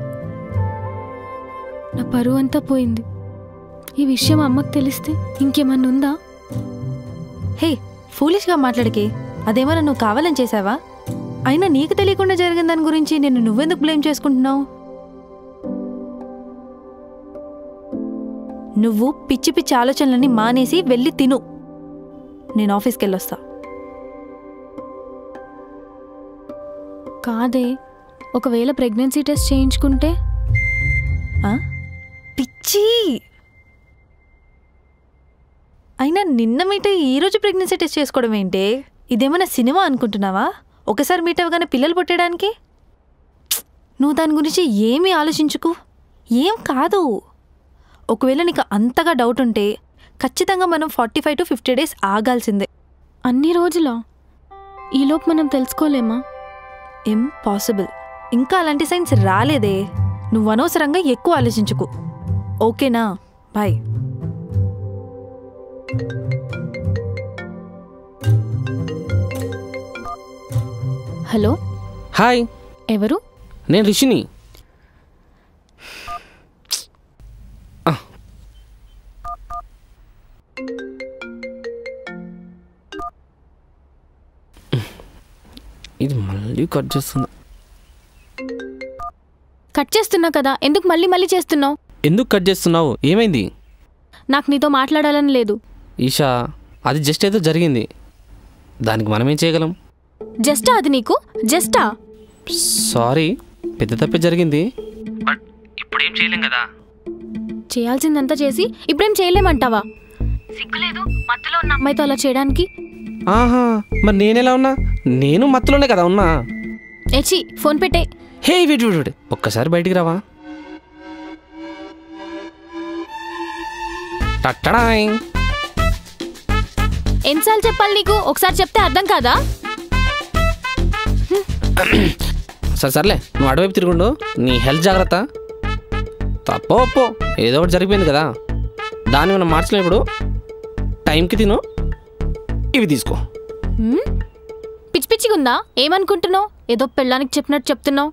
నా పరువు అంతా పోయింది ఈ విషయం అమ్మకు తెలిస్తే ఇంకేమన్నా ఉందా హే ఫూలిష్గా మాట్లాడకే అదేమన్నా నువ్వు కావాలని చేసావా అయినా నీకు తెలియకుండా జరిగిన దాని గురించి నేను నువ్వెందుకు బ్లేమ్ చేసుకుంటున్నావు నువ్వు పిచ్చి పిచ్చి ఆలోచనలన్నీ మానేసి వెళ్ళి తిను నేను ఆఫీస్కి వెళ్ళొస్తా కాదే ఒకవేళ ప్రెగ్నెన్సీ టెస్ట్ చేయించుకుంటే ఆ? పిచ్చి అయినా నిన్న మీట ఈరోజు ప్రెగ్నెన్సీ టెస్ట్ చేసుకోవడం ఏంటే ఇదేమైనా సినిమా అనుకుంటున్నావా ఒకసారి మీట్ అవ్వగానే పిల్లలు పుట్టడానికి ప్చ్! నువ్వు దాని గురించి ఏమీ ఆలోచించుకు ఏం కాదు ఒకవేళ నీకు అంతగా డౌట్ ఉంటే ఖచ్చితంగా మనం forty five to fifty days ఆగాల్సిందే అన్ని రోజులా ఈలోపు మనం తెలుసుకోలేమా ఇంపాసిబుల్ ఇంకా అలాంటి సైన్స్ రాలేదే నువ్వు అనవసరంగా ఎక్కువ ఆలోచించుకు ఓకేనా బాయ్ హలో హాయ్ ఎవరు నేను రిషిని ఆ. ఇది మళ్ళీ కట్ చేస్తుంది కట్ చేస్తున్నా కదా ఎందుకు మళ్ళీ మళ్ళీ చేస్తున్నావు ఎందుకు కట్ చేస్తున్నావు ఏమైంది నాకు నీతో మాట్లాడాలని లేదు ఈషా అది జస్ట్ ఏదో జరిగింది దానికి మనం ఏం చేయగలం జస్టా అది నీకు జస్టా సారీ పెద్ద తప్పే జరిగింది బట్ ఇప్పుడు ఏం చేయలేం కదా చేయాల్సిందంతా చేసి ఇప్పుడేం చేయలేమంటావా సిగ్గులేదు మత్తులో ఉన్న అమ్మాయితో అలా చేయడానికి ఆహా మరి నేనెలా ఉన్నా నేను మత్తులోనే కదా ఉన్నా ఏచి ఫోన్ పెట్టే హే వెయిట్ వెయిట్ వెయిట్ ఒక్కసారి బయటికి రావా టట్టడాయ్ ఎన్నిసార్లు చెప్పాలి నీకు ఒకసారి చెప్తే అర్థం కాదా సరే సర్లే నువ్వు అటువైపు తిరుగుండు నీ హెల్త్ జాగ్రత్త తప్పో ఒప్పో ఏదో ఒకటి జరిగిపోయింది కదా దాన్ని మనం మార్చలేం ఇప్పుడు టైంకి తిను ఇవి తీసుకో హ్మ్? పిచ్చి పిచ్చిగుందా ఏమనుకుంటున్నావు ఏదో పెళ్ళానికి చెప్పినట్టు చెప్తున్నావు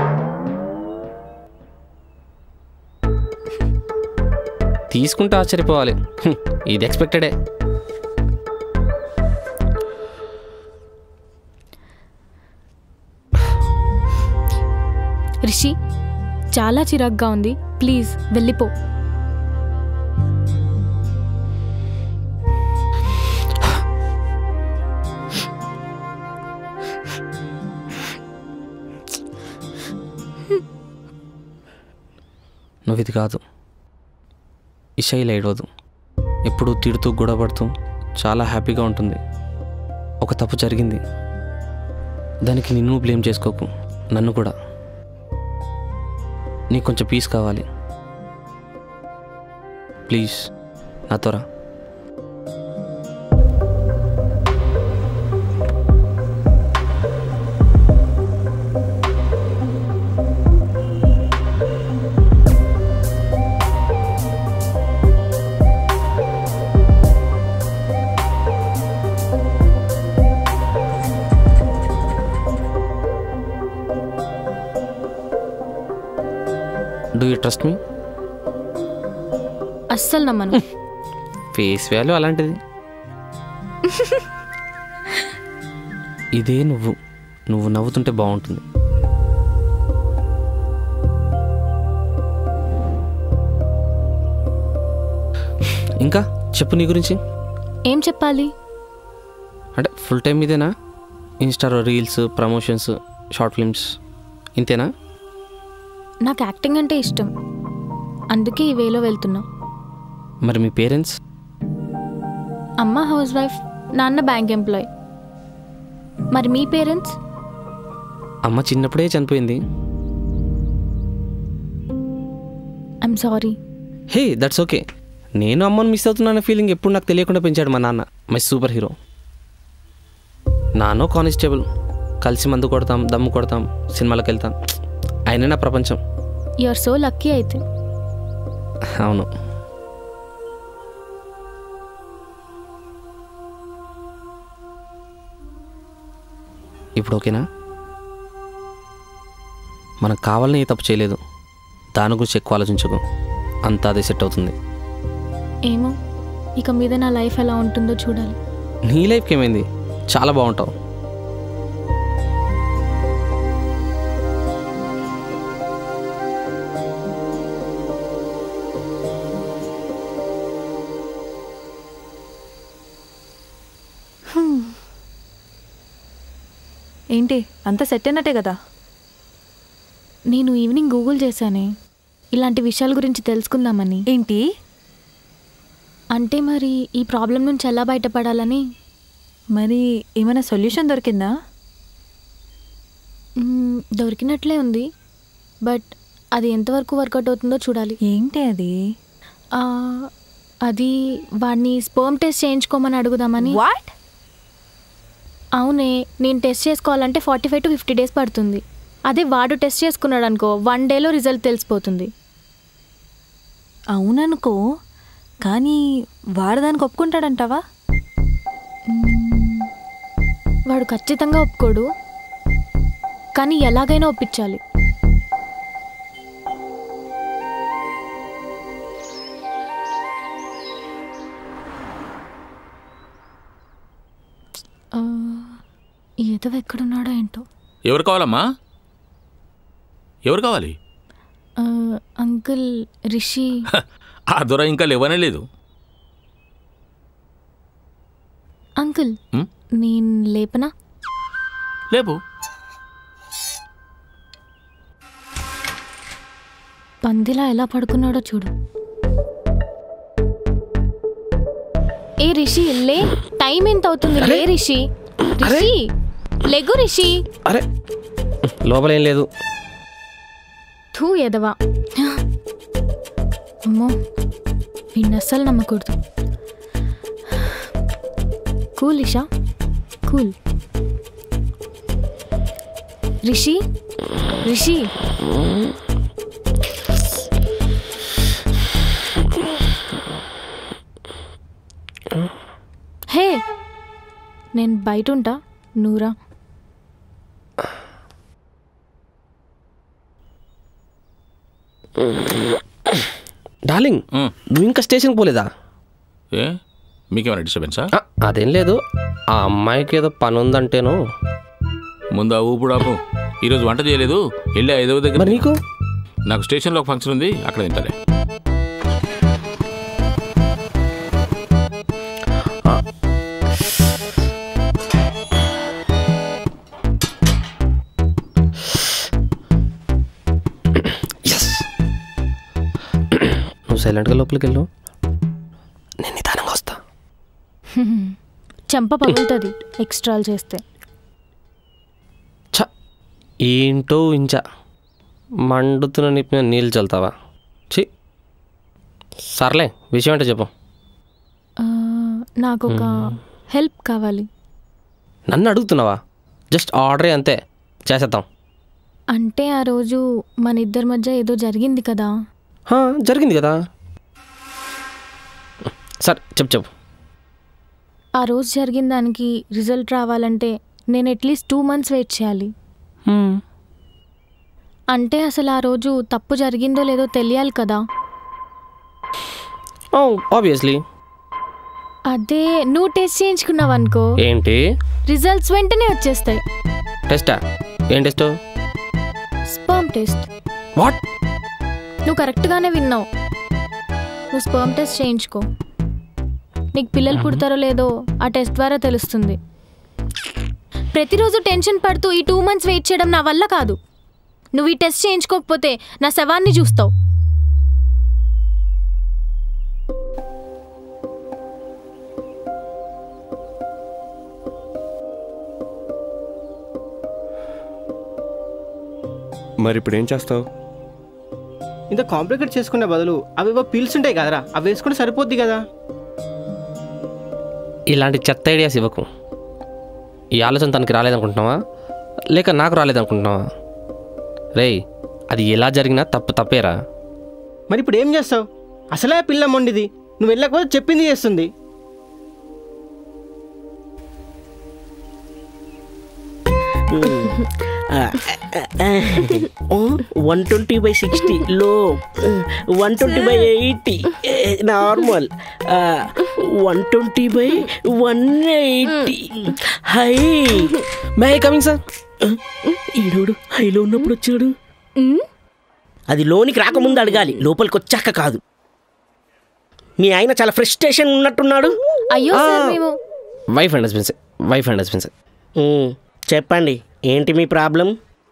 తీసుకుంటే ఆశ్చర్యపోవాలి హ్మ్, ఇది ఎక్స్పెక్టెడే రిషి చాలా చిరాగ్గా ఉంది ప్లీజ్ వెళ్ళిపో నువ్వు ఇది కాదు ఇషా ఇలా ఏడవదు ఎప్పుడు తిడుతూ గొడవపడుతూ చాలా హ్యాపీగా ఉంటుంది ఒక తప్పు జరిగింది దానికి నిన్ను బ్లేమ్ చేసుకోకు నన్ను కూడా నీకు కొంచెం పీస్ కావాలి ప్లీజ్ నాతో రా డూ యూ ట్రస్ట్ మీ అస్సలు నమ్మను ఫేస్ వాల్యూ అలాంటిది ఇదే నువ్వు నువ్వు నవ్వుతుంటే బాగుంటుంది ఇంకా చెప్పు నీ గురించి ఏం చెప్పాలి అంటే ఫుల్ టైం ఇదేనా ఇన్స్టాలో రీల్స్ ప్రమోషన్స్ షార్ట్ ఫిల్మ్స్ ఇంతేనా నాకు యాక్టింగ్ అంటే ఇష్టం అందుకే ఈ వేలో వెళ్తున్నా మరి మీ పేరెంట్స్ అమ్మ హౌస్ వైఫ్ నాన్న బ్యాంక్ ఎంప్లాయ్ మరి మీ పేరెంట్స్ అమ్మ చిన్నప్పుడే చనిపోయింది I'm sorry hey that's okay నేను అమ్మను మిస్ అవుతున్నాన ఫీలింగ్ ఎప్పుడు నాకు తెలియకుండా పెంచాడు మా నాన్న మై సూపర్ హీరో నానో కానిస్టేబుల్ కలిసి మందు కొడతాం దమ్ము కొడతాం సినిమాలకు వెళ్తాం అయినా నా ప్రపంచం యు ఆర్ సో లక్కీ అయితే అవును ఇప్పుడు ఓకేనా మనకు కావాలని ఏ తప్పు చేయలేదు దాని గురించి ఎక్కువ ఆలోచించకు అంతా అదే సెట్ అవుతుంది ఏమో ఇక మీద నా లైఫ్ ఎలా ఉంటుందో చూడాలి నీ లైఫ్కి ఏమైంది చాలా బాగుంటావు ఏంటి అంతా సెట్ అయినట్టే కదా నేను ఈవినింగ్ గూగుల్ చేశానే ఇలాంటి విషయాల గురించి తెలుసుకుందామని ఏంటి అంటే మరి ఈ ప్రాబ్లం నుంచి ఎలా బయటపడాలని మరి ఏమైనా సొల్యూషన్ దొరికిందా మ్మ్, దొరికినట్లే ఉంది బట్ అది ఎంతవరకు వర్కౌట్ అవుతుందో చూడాలి ఏంటి అది ఆ, అది వాడిని స్పర్మ్ టెస్ట్ చేయించుకోమని అడుగుదామని వాట్ అవునే నేను టెస్ట్ చేసుకోవాలంటే forty five to fifty days పడుతుంది అదే వాడు టెస్ట్ చేసుకున్నాడు అనుకో వన్ డేలో రిజల్ట్ తెలిసిపోతుంది అవుననుకో కానీ వాడు దానికి ఒప్పుకుంటాడంటావా వాడు ఖచ్చితంగా ఒప్పుకోడు కానీ ఎలాగైనా ఒప్పించాలి ఆ, ఈ ఎదవ ఎక్కడున్నాడో ఏంటో ఎవరు కావాలమ్మా ఎవరు కావాలి ఆ, అంకుల్ రిషి ఆ దొర ఇంకా లేవనే లేదు అంకుల్ హ్మ్? నేను లేపనా లేపు పందిలా ఎలా పడుకున్నాడో చూడు ఏ రిషి లే టైం ఎంత అవుతుంది లే రిషి రిషి లెగు రిషి అరే లోపల ఏం లేదు థూ ఎదవా అమ్మో వీడిని అస్సలు నమ్మకూడదు cool Isha cool Rishi Rishi hey నేను బయట ఉంటా నూరా డార్లింగ్ నువ్వు ఇంకా స్టేషన్కి పోలేదా ఏ మీకేమైనా డిస్టర్బెన్సా ఆ, అదేం లేదు ఆ అమ్మాయికి ఏదో పని ఉందంటేను ముందు ఆ ఊపుడాపు ఈరోజు వంట చేయలేదు వెళ్ళి ఐదవ దగ్గర మరి నీకు నాకు స్టేషన్లో ఒక ఫంక్షన్ ఉంది అక్కడ తింటాలే నువ్వు సైలెంట్గా లోపలికి వెళ్ళు నేను నిదానంగా వస్తా చెంప పగులుతుంది ఎక్స్ట్రాలు చేస్తే ఛ ఏంటో ఇంచా మండుతున్న నిప్పి మీద నీళ్ళు చల్లుతావా ఛీ సర్లే విషయం ఏంటో చెప్పు ఆ, నాకు ఒక హెల్ప్ కావాలి నన్ను అడుగుతున్నావా జస్ట్ ఆర్డరే అంతే చేసేద్దాం అంటే ఆ రోజు మన ఇద్దరి మధ్య ఏదో జరిగింది కదా హా, జరిగింది కదా సరే చెప్పు చెప్పు ఆ రోజు జరిగిన దానికి రిజల్ట్ రావాలంటే నేను అట్లీస్ట్ టూ మంత్స్ వెయిట్ చేయాలి అంటే అసలు ఆ రోజు తప్పు జరిగిందో లేదో తెలియాలి కదా ఓ ఆబ్వియస్లీ అదే నువ్వు టెస్ట్ చేయించుకున్నావు అనుకో ఏంటి రిజల్ట్స్ వెంటనే వచ్చేస్తాయి టెస్టా ఏం టెస్ట్ స్పర్మ్ టెస్ట్ వాట్ నువ్వు కరెక్ట్గానే విన్నావు నువ్వు స్పర్మ్ టెస్ట్ చేయించుకో నీకు పిల్లలు పుడతారో లేదో ఆ టెస్ట్ ద్వారా తెలుస్తుంది ప్రతిరోజు టెన్షన్ పడుతూ ఈ టూ మంత్స్ వెయిట్ చేయడం నా వల్ల కాదు నువ్వు ఈ టెస్ట్ చేయించుకోకపోతే నా శవాన్ని చూస్తావు మరి ఇప్పుడు ఏం చేస్తావు ఇంత కాంప్లికేట్ చేసుకునే బదులు అవి పిల్స్ ఉంటాయి కదరా అవి వేసుకుంటే సరిపోద్ది కదా ఇలాంటి చెత్త ఐడియాస్ ఇవ్వకు ఈ ఆలోచన తనకి రాలేదనుకుంటున్నావా లేక నాకు రాలేదనుకుంటున్నావా రేయ్ అది ఎలా జరిగినా తప్పు తప్పేరా మరి ఇప్పుడు ఏం చేస్తావు అసలే ఆ పిల్ల మొండిది నువ్వు వెళ్ళకపోతే చెప్పింది చేస్తుంది one twenty by sixty low one twenty by eighty normal one twenty by one eighty high may coming sir ఈడోడు హైలో ఉన్నప్పుడు వచ్చాడు అది లోనికి రాకముందు అడగాలి లోపలికి వచ్చాక కాదు మీ ఆయన చాలా ఫ్రస్ట్రేషన్ ఉన్నట్టున్నాడు అయ్యో సార్ మేము wife and husbands wife and husbands um, చెప్పండి ఏంటి మీ ప్రాబ్లం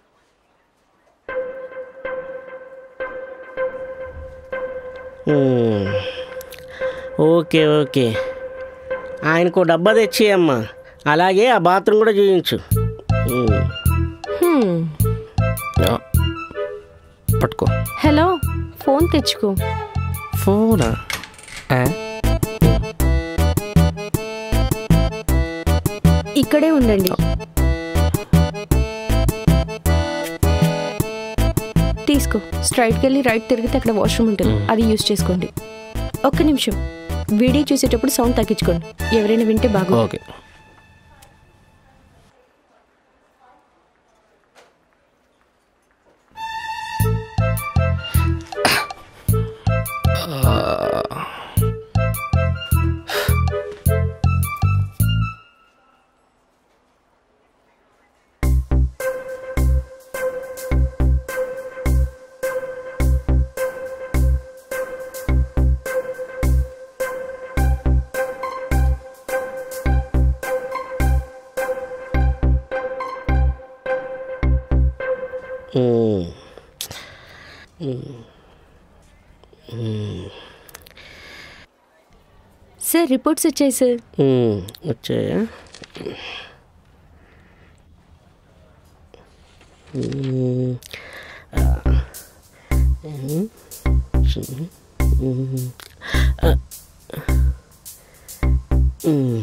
ఉమ్, ఓకే ఓకే ఆయనకు డబ్బా తెచ్చేయమ్మా అలాగే ఆ బాత్రూమ్ కూడా చూపించు ఉమ్. హ్మ్. పట్టుకో హలో ఫోన్ తెచ్చుకో ఫోనా ఇక్కడే ఉండండి తీసుకో స్ట్రైట్కి వెళ్ళి రైట్ తిరిగితే అక్కడ వాష్రూమ్ ఉంటుంది అది యూస్ చేసుకోండి ఒక్క నిమిషం వీడియో చూసేటప్పుడు సౌండ్ తగ్గించుకోండి ఎవరైనా వింటే బాగా okay um. Um. Um. Sir reports వచ్చాయి సార్ ఉమ్, వచ్చాయా ఉమ్. ఆ. ఉమ్. ఉమ్. ఆ. ఉమ్.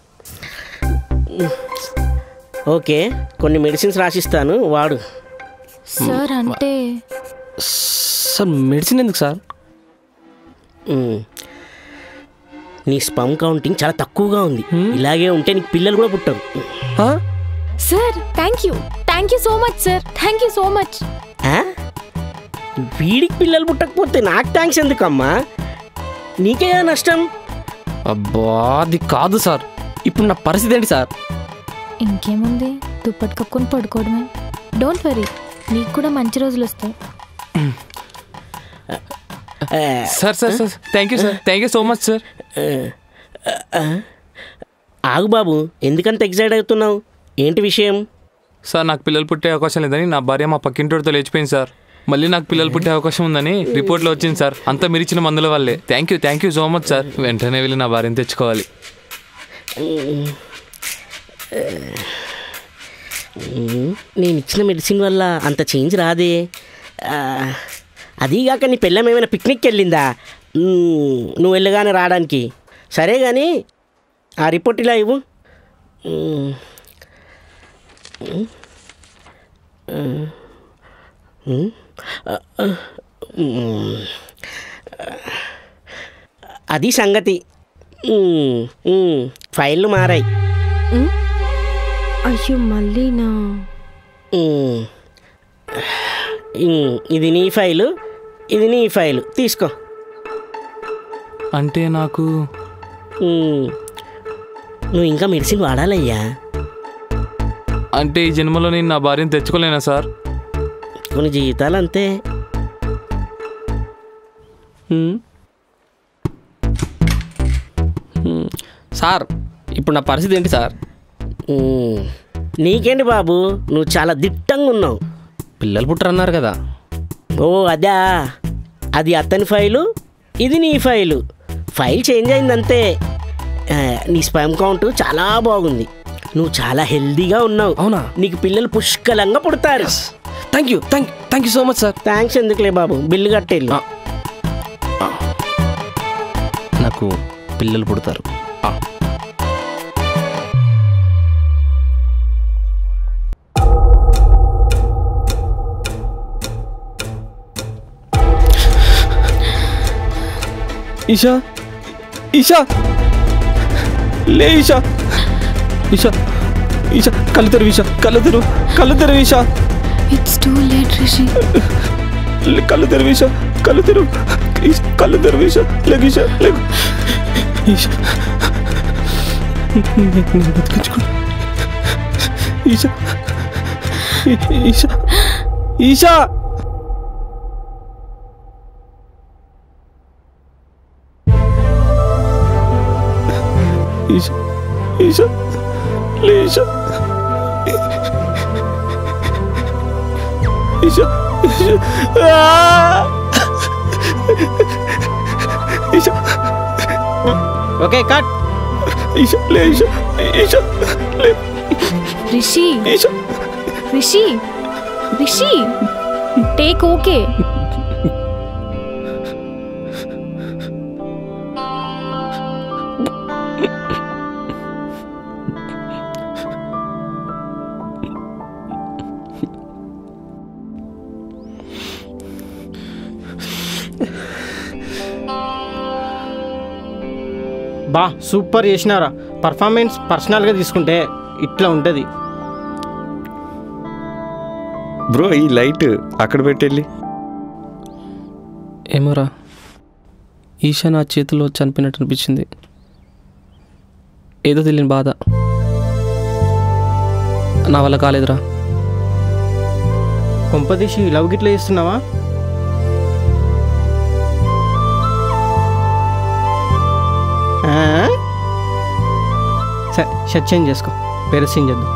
ఓకే కొన్ని మెడిసిన్స్ రాసిస్తాను వాడు సార్ అంటే సార్ మెడిసిన్ ఎందుకు సార్ ఉమ్. నీ స్పమ్ కౌంటింగ్ చాలా తక్కువగా ఉంది ఇలాగే ఉంటే నీకు పిల్లలు కూడా పుట్టరు sir thank you thank you so much sir thank you so much ఆ? వీడికి పిల్లలు పుట్టకపోతే నాకు థ్యాంక్స్ ఎందుకమ్మా నీకే నష్టం అబ్బా అది కాదు సార్ ఇప్పుడు నా పరిస్థితి ఏంటి సార్ ఇంకేముంది దుప్పటి కప్పుకొని పడుకోవడమే డోంట్ వరీ నీకు కూడా మంచి రోజులు వస్తాయి sir sir sir thank you sir thank you so much sir ఆగు బాబు ఎందుకంత ఎగ్జైట్ అవుతున్నావు ఏంటి విషయం సార్ నాకు పిల్లలు పుట్టే అవకాశం లేదని నా భార్య మా పక్కింటితో లేచిపోయింది సార్ మళ్ళీ నాకు పిల్లలు పుట్టే అవకాశం ఉందని రిపోర్ట్లో వచ్చింది సార్ అంతా మీరు ఇచ్చిన మందుల వల్లే thank you thank you so much sir వెంటనే వెళ్ళి నా భార్యను తెచ్చుకోవాలి ఉమ్, నేను ఇచ్చిన మెడిసిన్ వల్ల అంత చేంజ్ రాదే ఆ, అదీగాక నీ పిల్లం ఏమైనా పిక్నిక్కి వెళ్ళిందా ఉమ్, నువ్వు వెళ్ళగానే రావడానికి సరే కానీ ఆ రిపోర్ట్ ఇలా ఇవ్వు ఉమ్. ఉమ్. ఉమ్. ఉమ్. ఆ, ఆ, ఉమ్. అది సంగతి ఉమ్, ఉమ్, ఫైళ్ళు మారాయి అయ్యో మళ్ళీనా ఉమ్. ఉమ్, ఇది నీ ఫైలు ఇది నీ ఫైలు తీసుకో అంటే నాకు ఉమ్, నువ్వు ఇంకా మెడిసిన్ వాడాలయ్యా అంటే ఈ జన్మలో నేను నా భార్యను తెచ్చుకోలేనా సార్ కొన్ని జీవితాలు అంతే సార్ ఇప్పుడు నా పరిస్థితి ఏంటి సార్ ఉమ్, నీకేంటి బాబు నువ్వు చాలా దిట్టంగా ఉన్నావు పిల్లలు పుట్టరన్నారు కదా ఓ అదా అది అతని ఫైలు ఇది నీ ఫైలు ఫైల్ చేంజ్ అయిందంతే ఆ, నీ స్పామ్ కౌంట్ చాలా బాగుంది నువ్వు చాలా హెల్దీగా ఉన్నావు అవునా నీకు పిల్లలు పుష్కలంగా పుడతారు thank you thank thank you so much sir thanks ఎందుకులే బాబు బిల్లు కట్టేళ్ళు నాకు పిల్లలు పుడతారు ఆ. ఈషా ఈషా లే ఈషా ఈషా ఈషా కళ్ళు తెరువు ఈషా కళ్ళు తెరువు కళ్ళు తెరువు Isha it's too late Rishi లే, కళ్ళు తెరువు ఈషా కళ్ళు తెరువు ఈషా, కళ్ళు తెరువు ఈషా లేకు ఈషా లేకు ఈషా నేను నేను బతికించుకో ఈషా ఈ- ఈషా ఈషా ఈషా ఈషా లే ఈషా ఈషా ఈషా ఆ! ఈషా ఓకే కట్ ఈషా లే ఈషా ఈషా లే రిషి ఈషా రిషి రిషి టేక్ ఓకే బా సూపర్ చేసినారా పర్ఫార్మెన్స్ పర్సనల్గా తీసుకుంటే ఇట్లా ఉంటుంది బ్రో ఈ లైట్ అక్కడ పెట్టెళ్ళి ఏమోరా ఈషా నా చేతిలో చనిపోయినట్టు అనిపించింది ఏదో తెలియని బాధ నా వల్ల కాలేదురా కొంపదీసి లవ్ గిట్లా చేస్తున్నావా ఆ? సరే షర్ట్ చేంజ్ చేసుకో వేరే సీన్ చేద్దాం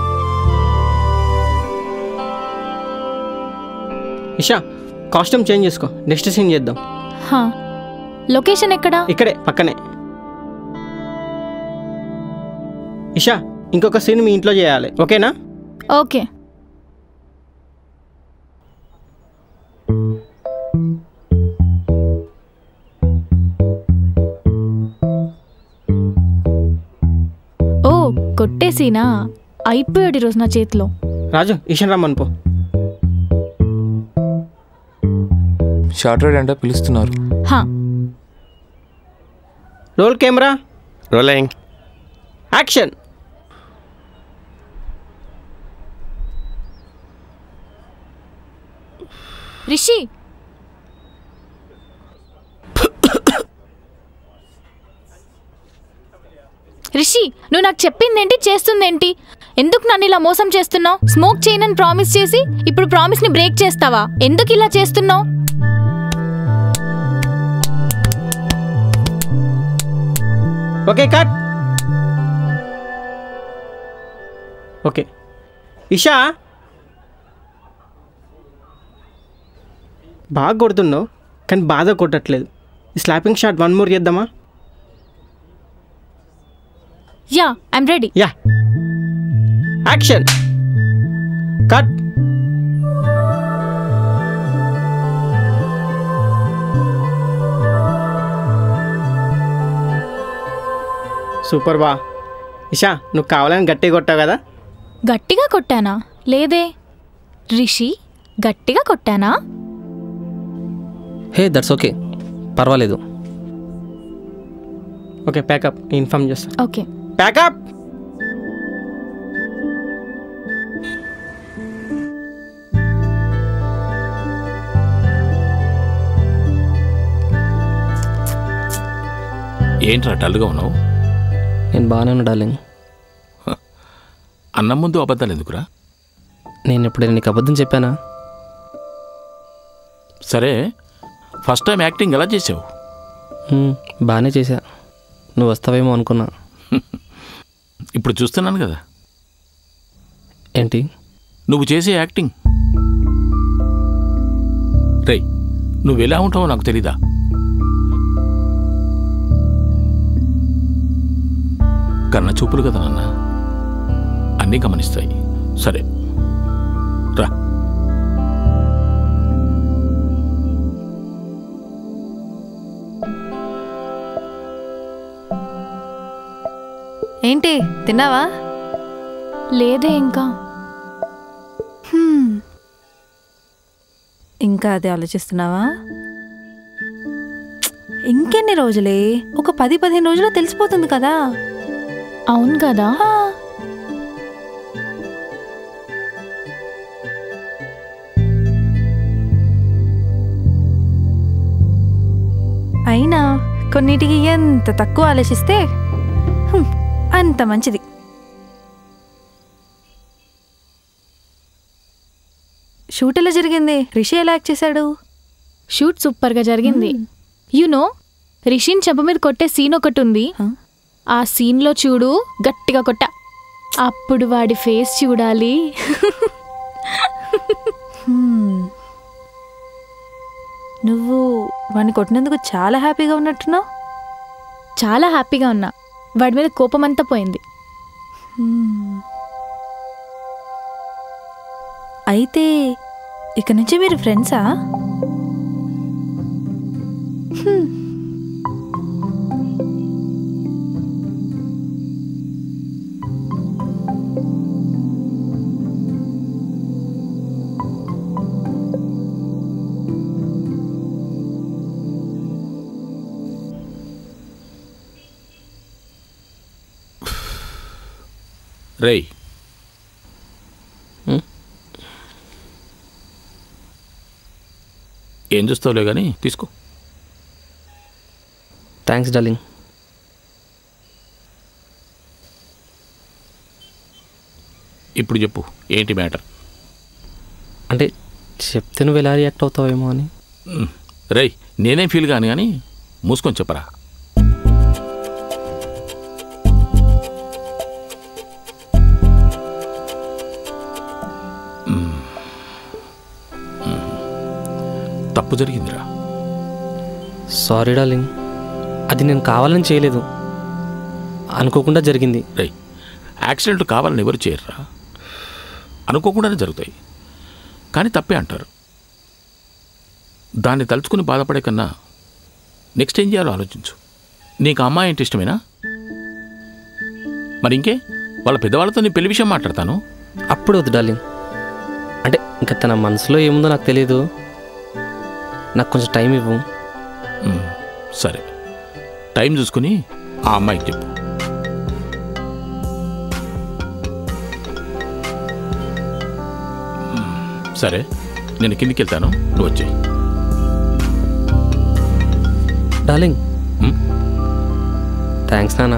ఇషా కాస్ట్యూమ్ చేంజ్ చేసుకో నెక్స్ట్ సీన్ చేద్దాం హా లొకేషన్ ఎక్కడా ఇక్కడే పక్కనే ఇషా ఇంకొక సీన్ మీ ఇంట్లో చేయాలి ఓకేనా ఓకే ఓ కొట్టేసినా అయిపోయాడు ఈరోజు నా చేతిలో రాజు ఇషన్ రమ్మని పో షార్ట్ రైడ్ అంటే పిలుస్తున్నారు హా roll camera rolling action Rishi Rishi నువ్వు నాకు చెప్పిందేంటి చేస్తుందేంటి ఎందుకు నన్ను ఇలా మోసం చేస్తున్నావు స్మోక్ చేయనని ప్రామిస్ చేసి ఇప్పుడు ప్రామిస్ ని బ్రేక్ చేస్తావా ఎందుకు ఇలా చేస్తున్నావు ఓకే కట్ ఓకే ఇషా బాగా కొడుతున్నావు కానీ బాధ కొట్టట్లేదు ఈ స్లాపింగ్ షాట్ వన్ మోర్ చేద్దామా yeah I'm ready yeah action cut super బా ఇషా నువ్వు కావాలని గట్టిగా కొట్టావు కదా గట్టిగా కొట్టానా లేదే రిషి గట్టిగా కొట్టానా హే దట్స్ ఓకే పర్వాలేదు ఓకే ప్యాకప్ ఇన్ఫామ్ చేస్తా ఓకే ప్యాకప్ ఏంట్రా డల్గా ఉన్నావు నేను బాగానే ఉన్నా డార్లింగ్ అన్నం ముందు అబద్ధాలు ఎందుకురా నేను ఎప్పుడైనా నీకు అబద్ధం చెప్పానా సరే ఫస్ట్ టైం యాక్టింగ్ ఎలా చేసావు హ్మ్, బాగానే చేశా నువ్వు వస్తావేమో అనుకున్నా ఇప్పుడు చూస్తున్నాను కదా ఏంటి నువ్వు చేసే యాక్టింగ్ రేయ్ నువ్వు ఎలా ఉంటావో నాకు తెలీదా కన్న చూపులు కదా నాన్న అన్నీ గమనిస్తాయి సరే రా ఏంటి తిన్నావా లేదే ఇంకా హ్మ్. ఇంకా అదే ఆలోచిస్తున్నావా ఇంకెన్ని రోజులే ఒక పది పదిహేను రోజుల్లో తెలిసిపోతుంది కదా అవును కదా అయినా కొన్నిటికి ఎంత తక్కువ ఆలోచిస్తే హ్మ్, అంత మంచిది షూట్ ఎలా జరిగింది రిషి ఎలా యాక్ట్ చేశాడు షూట్ సూపర్గా జరిగింది యు నో రిషిన్ చెంప మీద కొట్టే సీన్ ఒకటి ఉంది ఆ సీన్లో చూడు గట్టిగా కొట్ట అప్పుడు వాడి ఫేస్ చూడాలి హ్మ్. నువ్వు వాడిని కొట్టినందుకు చాలా హ్యాపీగా ఉన్నట్టున్నావు చాలా హ్యాపీగా ఉన్నా వాడి మీద కోపం అంతా పోయింది హ్మ్. అయితే ఇక నుంచి మీరు ఫ్రెండ్సా హ్మ్. రేయ్ హ్మ్? ఏం చూస్తావులే కానీ తీసుకో థ్యాంక్స్ డార్లింగ్ ఇప్పుడు చెప్పు ఏంటి మ్యాటర్ అంటే చెప్తే నువ్వు ఎలా రియాక్ట్ అవుతావేమో అని రేయ్ నేనేం ఫీల్ కాను కానీ మూసుకొని చెప్పరా మ్మ్. మ్మ్. తప్పు జరిగిందిరా సారీ డార్లింగ్ అది నేను కావాలని చేయలేదు అనుకోకుండా జరిగింది రేయ్ యాక్సిడెంట్లు కావాలని ఎవరు చేయరురా అనుకోకుండానే జరుగుతాయి కానీ తప్పే అంటారు దాన్ని తలుచుకుని బాధపడే కన్నా నెక్స్ట్ ఏం చేయాలో ఆలోచించు నీకు ఆ అమ్మాయి అంటే ఇష్టమేనా మరి ఇంకే వాళ్ళ పెద్దవాళ్ళతో నీ పెళ్లి విషయం మాట్లాడతాను అప్పుడు వద్దు డార్లింగ్ అంటే ఇంకా తన మనసులో ఏముందో నాకు తెలియదు నాకు కొంచెం టైం ఇవ్వు మ్మ్. సరే టైం చూసుకుని ఆ అమ్మాయికి చెప్పు మ్మ్. సరే నేను కిందికి వెళ్తాను నువ్వు వచ్చేయి డార్లింగ్ థ్యాంక్స్ నాన్న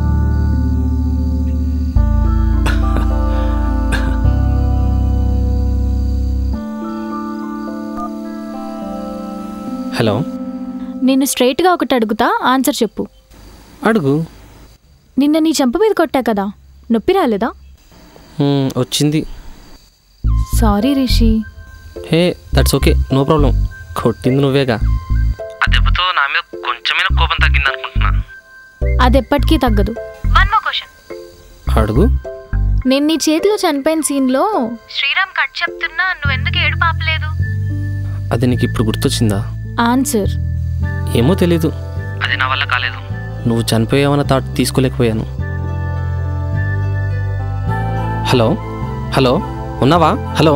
హలో నేను స్ట్రైట్గా ఒకటి అడుగుతా ఆన్సర్ చెప్పు అడుగు నిన్న నీ చెంప మీద కొట్టా కదా నొప్పి రాలేదా హ్మ్, వచ్చింది sorry Rishi hey that's okay no problem కొట్టింది నువ్వేగా ఆ దెబ్బతో నా మీద కొంచెమైనా కోపం తగ్గింది అనుకుంటున్నా అది ఎప్పటికీ తగ్గదు అడుగు నేను నీ చేతిలో చనిపోయిన సీన్లో శ్రీరామ్ కట్ చెప్తున్నా నువ్వెందుకు ఏడు పాపలేదు అది నీకు ఇప్పుడు గుర్తొచ్చిందా ఆన్సర్ ఏమో తెలీదు అది నా వల్ల కాలేదు నువ్వు చనిపోయావన్న థాట్ తీసుకోలేకపోయాను హలో హలో ఉన్నావా హలో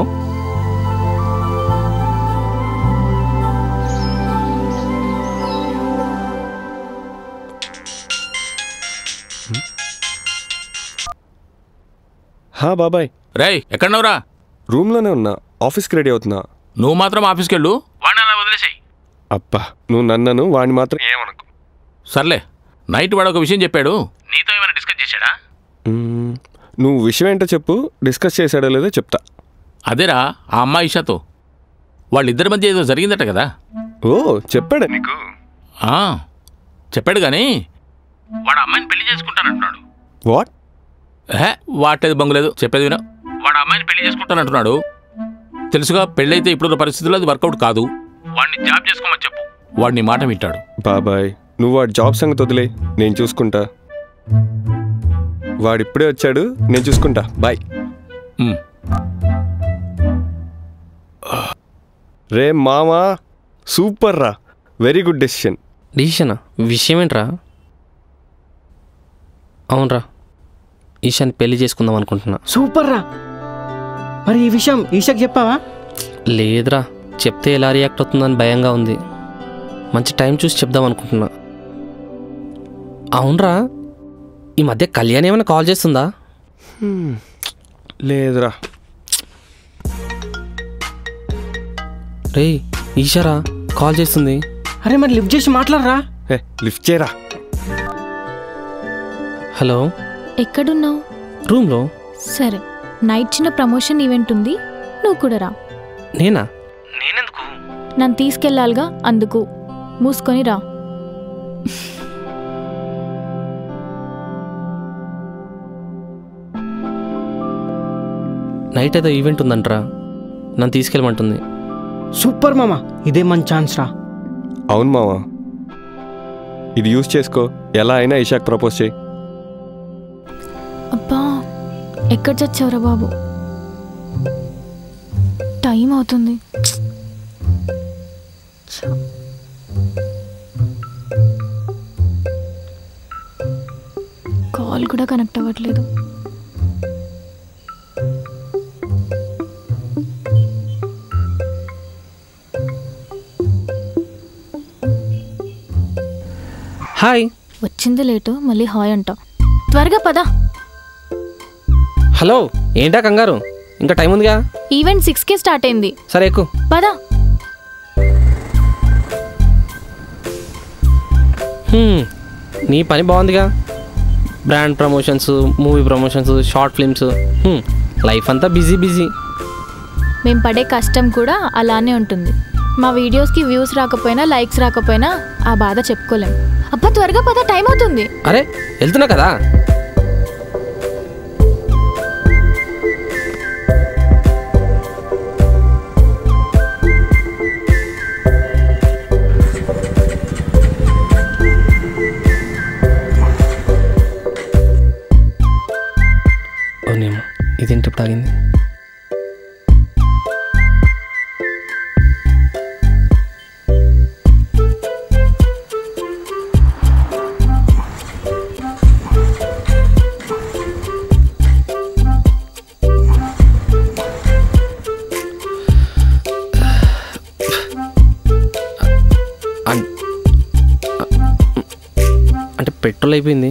హా బాబాయ్ రేయ్ ఎక్కడున్నావురా రూమ్లోనే ఉన్నా ఆఫీస్కి రెడీ అవుతున్నా నువ్వు మాత్రం ఆఫీస్కి వెళ్ళు వాడిని అలా వదిలేసాయి అబ్బా నువ్వు నన్నను వాడిని మాత్రం ఏమనుకో సర్లే నైట్ వాడు ఒక విషయం చెప్పాడు నీతో ఏమైనా డిస్కస్ చేశాడా మ్మ్. నువ్వు విషయం ఏంటో చెప్పు డిస్కస్ చేశాడో లేదో చెప్తా అదేరా ఆ అమ్మాయి ఇషాతో వాళ్ళిద్దరి మధ్య ఏదో జరిగిందట కదా ఓ చెప్పాడా నీకు ఆ, చెప్పాడు కానీ వాడు అమ్మాయిని పెళ్లి చేసుకుంటానంటున్నాడు వాట్ హే వాటేది బంగులేదు చెప్పేది విను వాడు అమ్మాయిని పెళ్లి చేసుకుంటానంటున్నాడు తెలుసుగా పెళ్ళైతే ఇప్పుడున్న పరిస్థితుల్లో అది వర్కౌట్ కాదు వాడిని జాబ్ చేసుకోమని చెప్పు వాడిని మాట వింటాడు బాబాయ్ నువ్వు వాడి జాబ్ సంగతి వదిలే నేను చూసుకుంటా వాడిప్పుడే వచ్చాడు నేను చూసుకుంటా బాయ్ మ్. రే మామా సూపర్ రా వెరీ గుడ్ డెసిషన్ డిసిషనా విషయం ఏంట్రా అవునరా ఈశాని పెళ్లి చేసుకుందాం అనుకుంటున్నా సూపర్ రా మరి ఈ విషయం ఈషాకి చెప్పావా లేదురా చెప్తే ఎలా రియాక్ట్ అవుతుందని భయంగా ఉంది మంచి టైం చూసి చెప్దాం అనుకుంటున్నా అవునరా ఈ మధ్య కళ్యాణ్ ఏమైనా కాల్ చేస్తుందా లేదురా రే ఈశారా కాల్ చేస్తుంది అరే మరి లిఫ్ట్ చేసి మాట్లాడరా ఏ లిఫ్ట్ చేయరా హలో ఎక్కడున్నావు రూమ్లో సరే నైట్ చిన్న ప్రమోషన్ ఈవెంట్ ఉంది నువ్వు కూడా రా నేనా నన్ను తీసుకెళ్ళాలిగా అందుకు మూసుకొని రా నైట్ ఏదో ఈవెంట్ ఉందంటరా నన్ను తీసుకెళ్ళమంటుంది సూపర్ మామ ఇదే మంచి ఛాన్స్ రా అవును మామా ఇది యూజ్ చేసుకో ఎలా అయినా ఇషాక్ ప్రపోజ్ చేయి అబ్బా ఎక్కడ చచ్చావురా బాబు టైం అవుతుంది కాల్ కూడా కనెక్ట్ అవ్వట్లేదు హాయ్ వచ్చింది లేటు మళ్ళీ హాయ్ అంటావు త్వరగా పద హలో ఏంటా కంగారు ఇంకా టైం ఉందిగా ఈవెంట్ సిక్స్కే స్టార్ట్ అయింది సరే ఎక్కువ పద హ్మ్, నీ పని బాగుందిగా brand promotions movie promotions short films హ్మ్, లైఫ్ అంతా బిజీ బిజీ మేము పడే కష్టం కూడా అలానే ఉంటుంది మా వీడియోస్కి వ్యూస్ రాకపోయినా లైక్స్ రాకపోయినా ఆ బాధ చెప్పుకోలేం అబ్బా త్వరగా పద టైం అవుతుంది అరే వెళ్తున్నా కదా ఓనేమో ఇదేంటి ఇప్పుడు ఆగింది అన్- అంటే పెట్రోల్ అయిపోయింది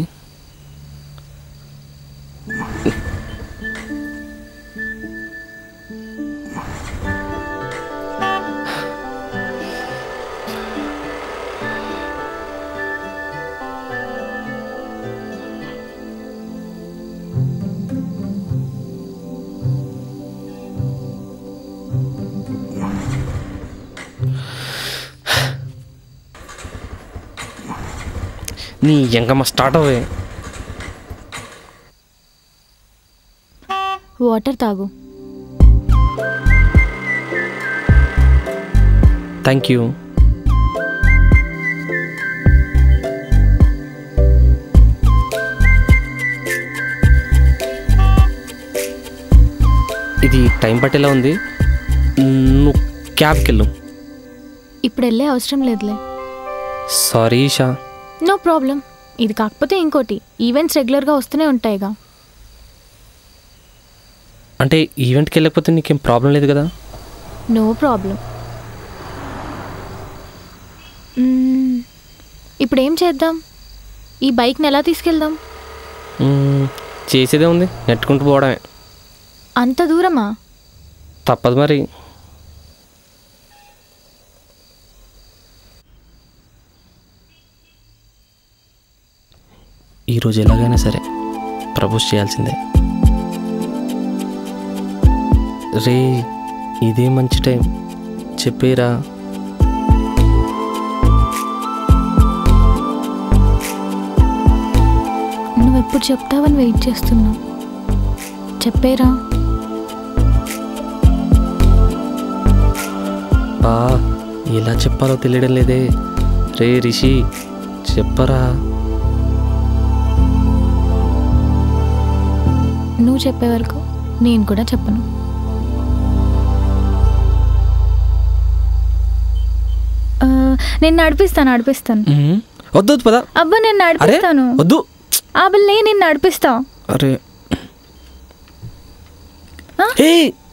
నీ ఎంకమ్మ స్టార్ట్ అవ్వే వాటర్ తాగు థ్యాంక్ యూ ఇది టైం పట్టేలా ఉంది నువ్వు క్యాబ్కి వెళ్ళు ఇప్పుడు వెళ్ళే అవసరం లేదులే సారీ ఈషా నో ప్రాబ్లం ఇది కాకపోతే ఇంకోటి ఈవెంట్స్ రెగ్యులర్గా వస్తూనే ఉంటాయిగా అంటే ఈవెంట్కి వెళ్ళకపోతే నీకేం ప్రాబ్లం లేదు కదా నో ప్రాబ్లం మ్మ్, ఇప్పుడు ఏం చేద్దాం ఈ బైక్ని ఎలా తీసుకెళ్దాం మ్మ్, చేసేదే ఉంది నెట్టుకుంటూ పోవడమే అంత దూరమా తప్పదు మరి ఈరోజు ఎలాగైనా సరే ప్రపోజ్ చేయాల్సిందే రే ఇదే మంచి టైం చెప్పేరా నువ్వు ఎప్పుడు చెప్తావని వెయిట్ చేస్తున్నా చెప్పేరా బా ఎలా చెప్పాలో తెలియడం లేదే రే రిషి చెప్పరా నువ్వు చెప్పే వరకు నేను కూడా చెప్పను ఆ, నేను నడిపిస్తాను నడిపిస్తాను మ్మ్. వద్దు వద్దు పద అబ్బా నేను అరే నడిపిస్తాను వద్దు అబ్బా నేను నేను నడిపిస్తా అరే ఆ? ఏ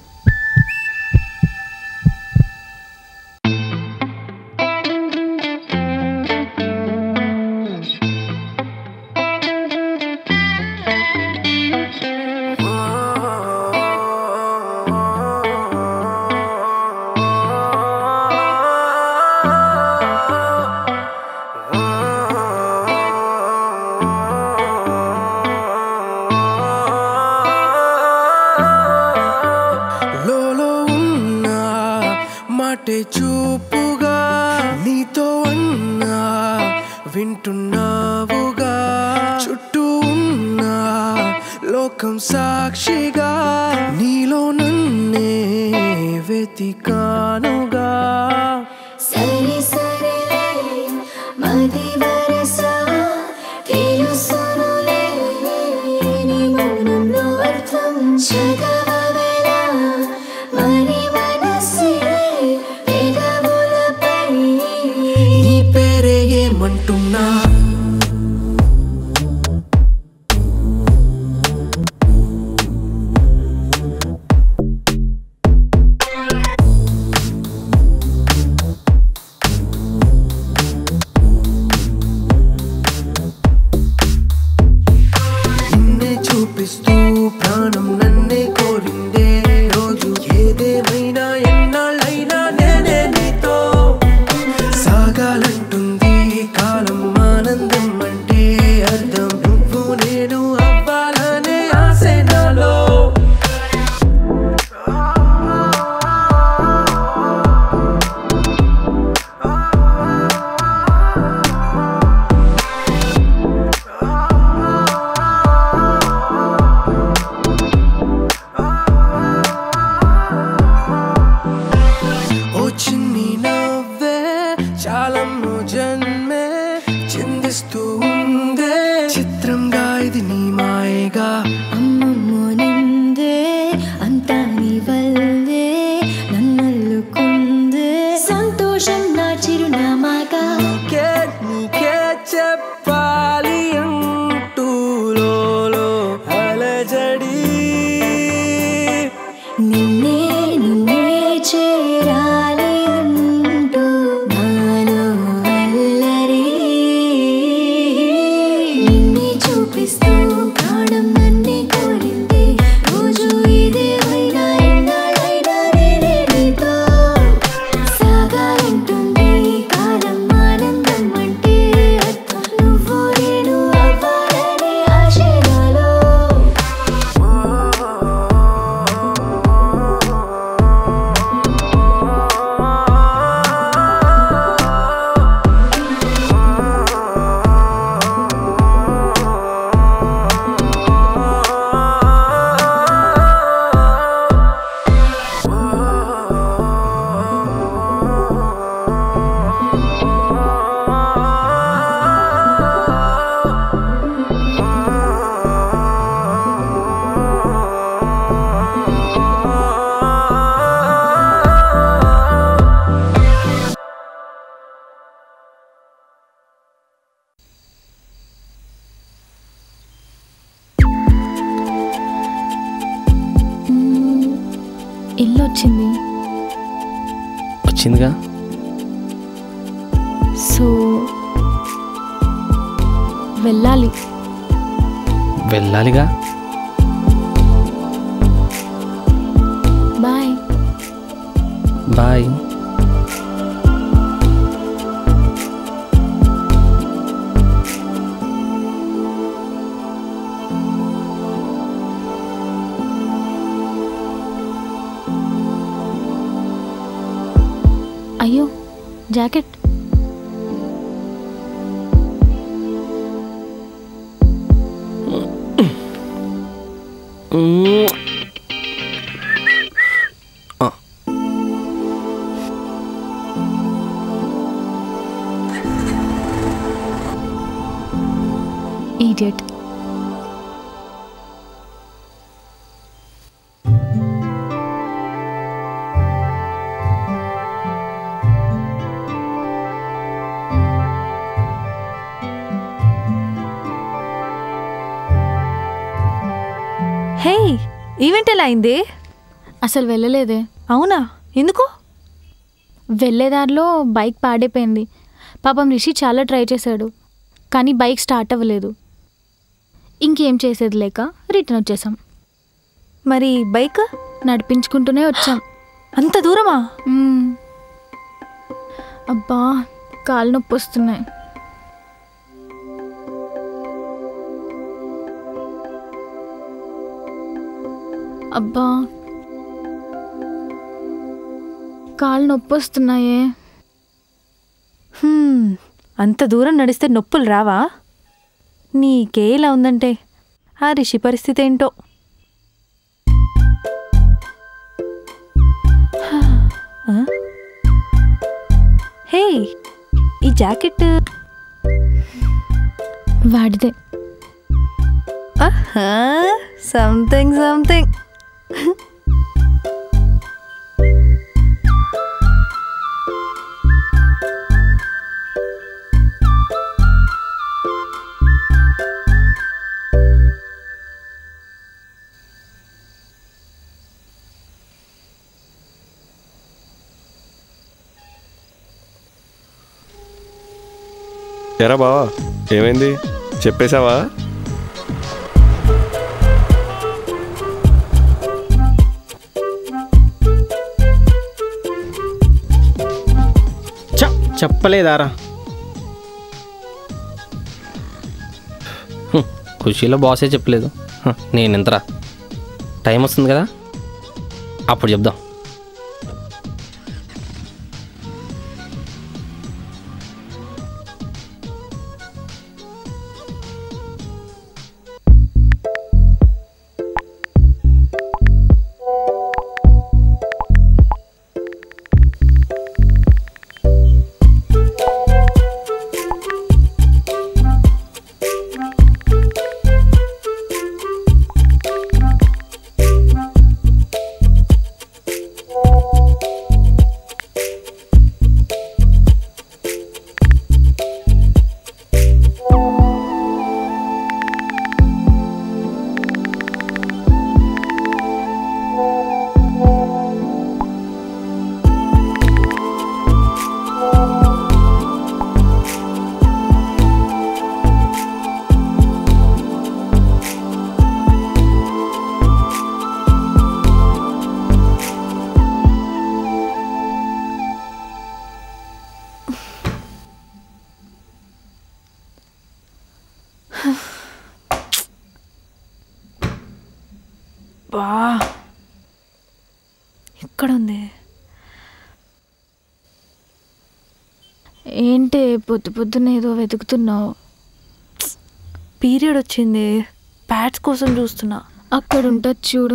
లోలో ఉన్న మాటే చూపుగా నీతో అన్నా వింటున్నావుగా చుట్టూ ఉన్న లోకం సాక్షిగా నీలో నన్నే వెతికానుగా సరి సరిలే మది వరస తెలుసునులే నీ మౌనంలో అర్థం చదవవేలా మరి మనసే పెదవులపై నీ పేరే ఏమంటున్నా నిన్నే చూపిస్తూ ప్రాణం నన్నే కోరిందే రోజు ఏదేమైనా ఎన్నాళ్ళైనా నేనే నీతో సాగాలంటుంది కాలం ఆనందం అంటే అర్థం నువ్వు నేను అవ్వాలనే ఆశ నాలో ఓ చిన్ని నవ్వే చాలమ్ము జన్మే చిందిస్తూ ఉందే చిత్రంగా ఇది నీ మాయగా అమ్మమ్మ నిందే అంతా నీ వల్లే నన్నల్లుకుందే సంతోషం నా చిరునామాగా నీకే నీకే చెప్పాలి అంటూ లోలో అలజడి నిన్నే నిన్నే చేరాలి అంటూ నాలో అల్లరి నిన్నే చూపిస్తూ ప్రాణం నన్నే కోరింది రోజు ఇదే అయినా ఎన్నాళ్ళైనా నేనే నీతో సాగాలంటుంది కాలం ఆనందం అంటే అర్థం నువ్వు నేను అవ్వాలనే ఆశ నాలో ఇల్లు వచ్చింది వచ్చిందిగా సో వెళ్ళాలి వెళ్ళాలిగా బాయ్ బాయ్ అయ్యో జాకెట్ ఈడియట్ హే ఈవెంట్ ఎలా అయింది అసలు వెళ్ళలేదే అవునా ఎందుకు వెళ్ళేదారిలో బైక్ పాడైపోయింది పాపం రిషి చాలా ట్రై చేశాడు కానీ బైక్ స్టార్ట్ అవ్వలేదు ఇంకేం చేసేది లేక రిటర్న్ వచ్చేసాం మరి బైక్ నడిపించుకుంటూనే వచ్చాం అంత దూరమా మ్మ్. అబ్బా కాళ్ళు నొప్పి వస్తున్నాయి అబ్బా కాళ్ళు నొప్పి వస్తున్నాయే హ్మ్, అంత దూరం నడిస్తే నొప్పులు రావా నీకే ఇలా ఉందంటే ఆ రిషి పరిస్థితి ఏంటో ఆ? హే ఈ జాకెట్ వాడిదే సంథింగ్ సంథింగ్ ఎరా బావా ఏమైంది చెప్పేశావా చ చెప్పలేదారా హ్మ్, ఖుషీలో బాసే చెప్పలేదు హ, నేను ఎంతరా టైం వస్తుంది కదా అప్పుడు చెప్దాం బా ఇక్కడ ఉంది ఏంటి పొద్దు పొద్దున్న ఏదో వెతుకుతున్నావు పీరియడ్ వచ్చింది ప్యాడ్స్ కోసం చూస్తున్నా అక్కడ ఉంటుంది చూడు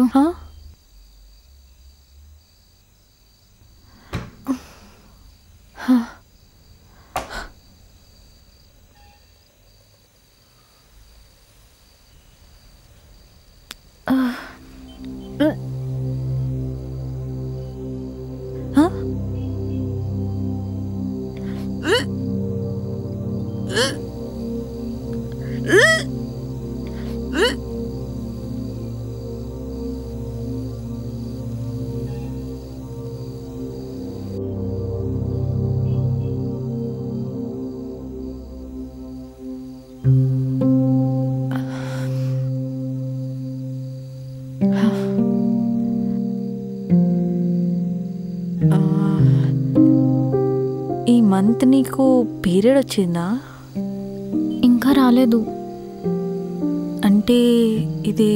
ఈ మంత్ నీకు పీరియడ్ వచ్చిందా ఇంకా రాలేదు అంటే ఇది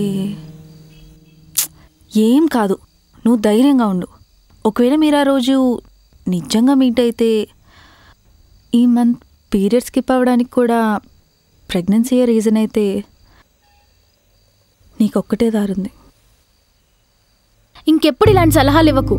ఏం కాదు నువ్వు ధైర్యంగా ఉండు ఒకవేళ మీరు ఆ రోజు నిజంగా మీట్ అయితే ఈ మంత్ పీరియడ్ స్కిప్ అవ్వడానికి కూడా ప్రెగ్నెన్సీ రీజన్ అయితే నీకొక్కటే దారుంది ఇంకెప్పుడు ఇలాంటి సలహాలు ఇవ్వకు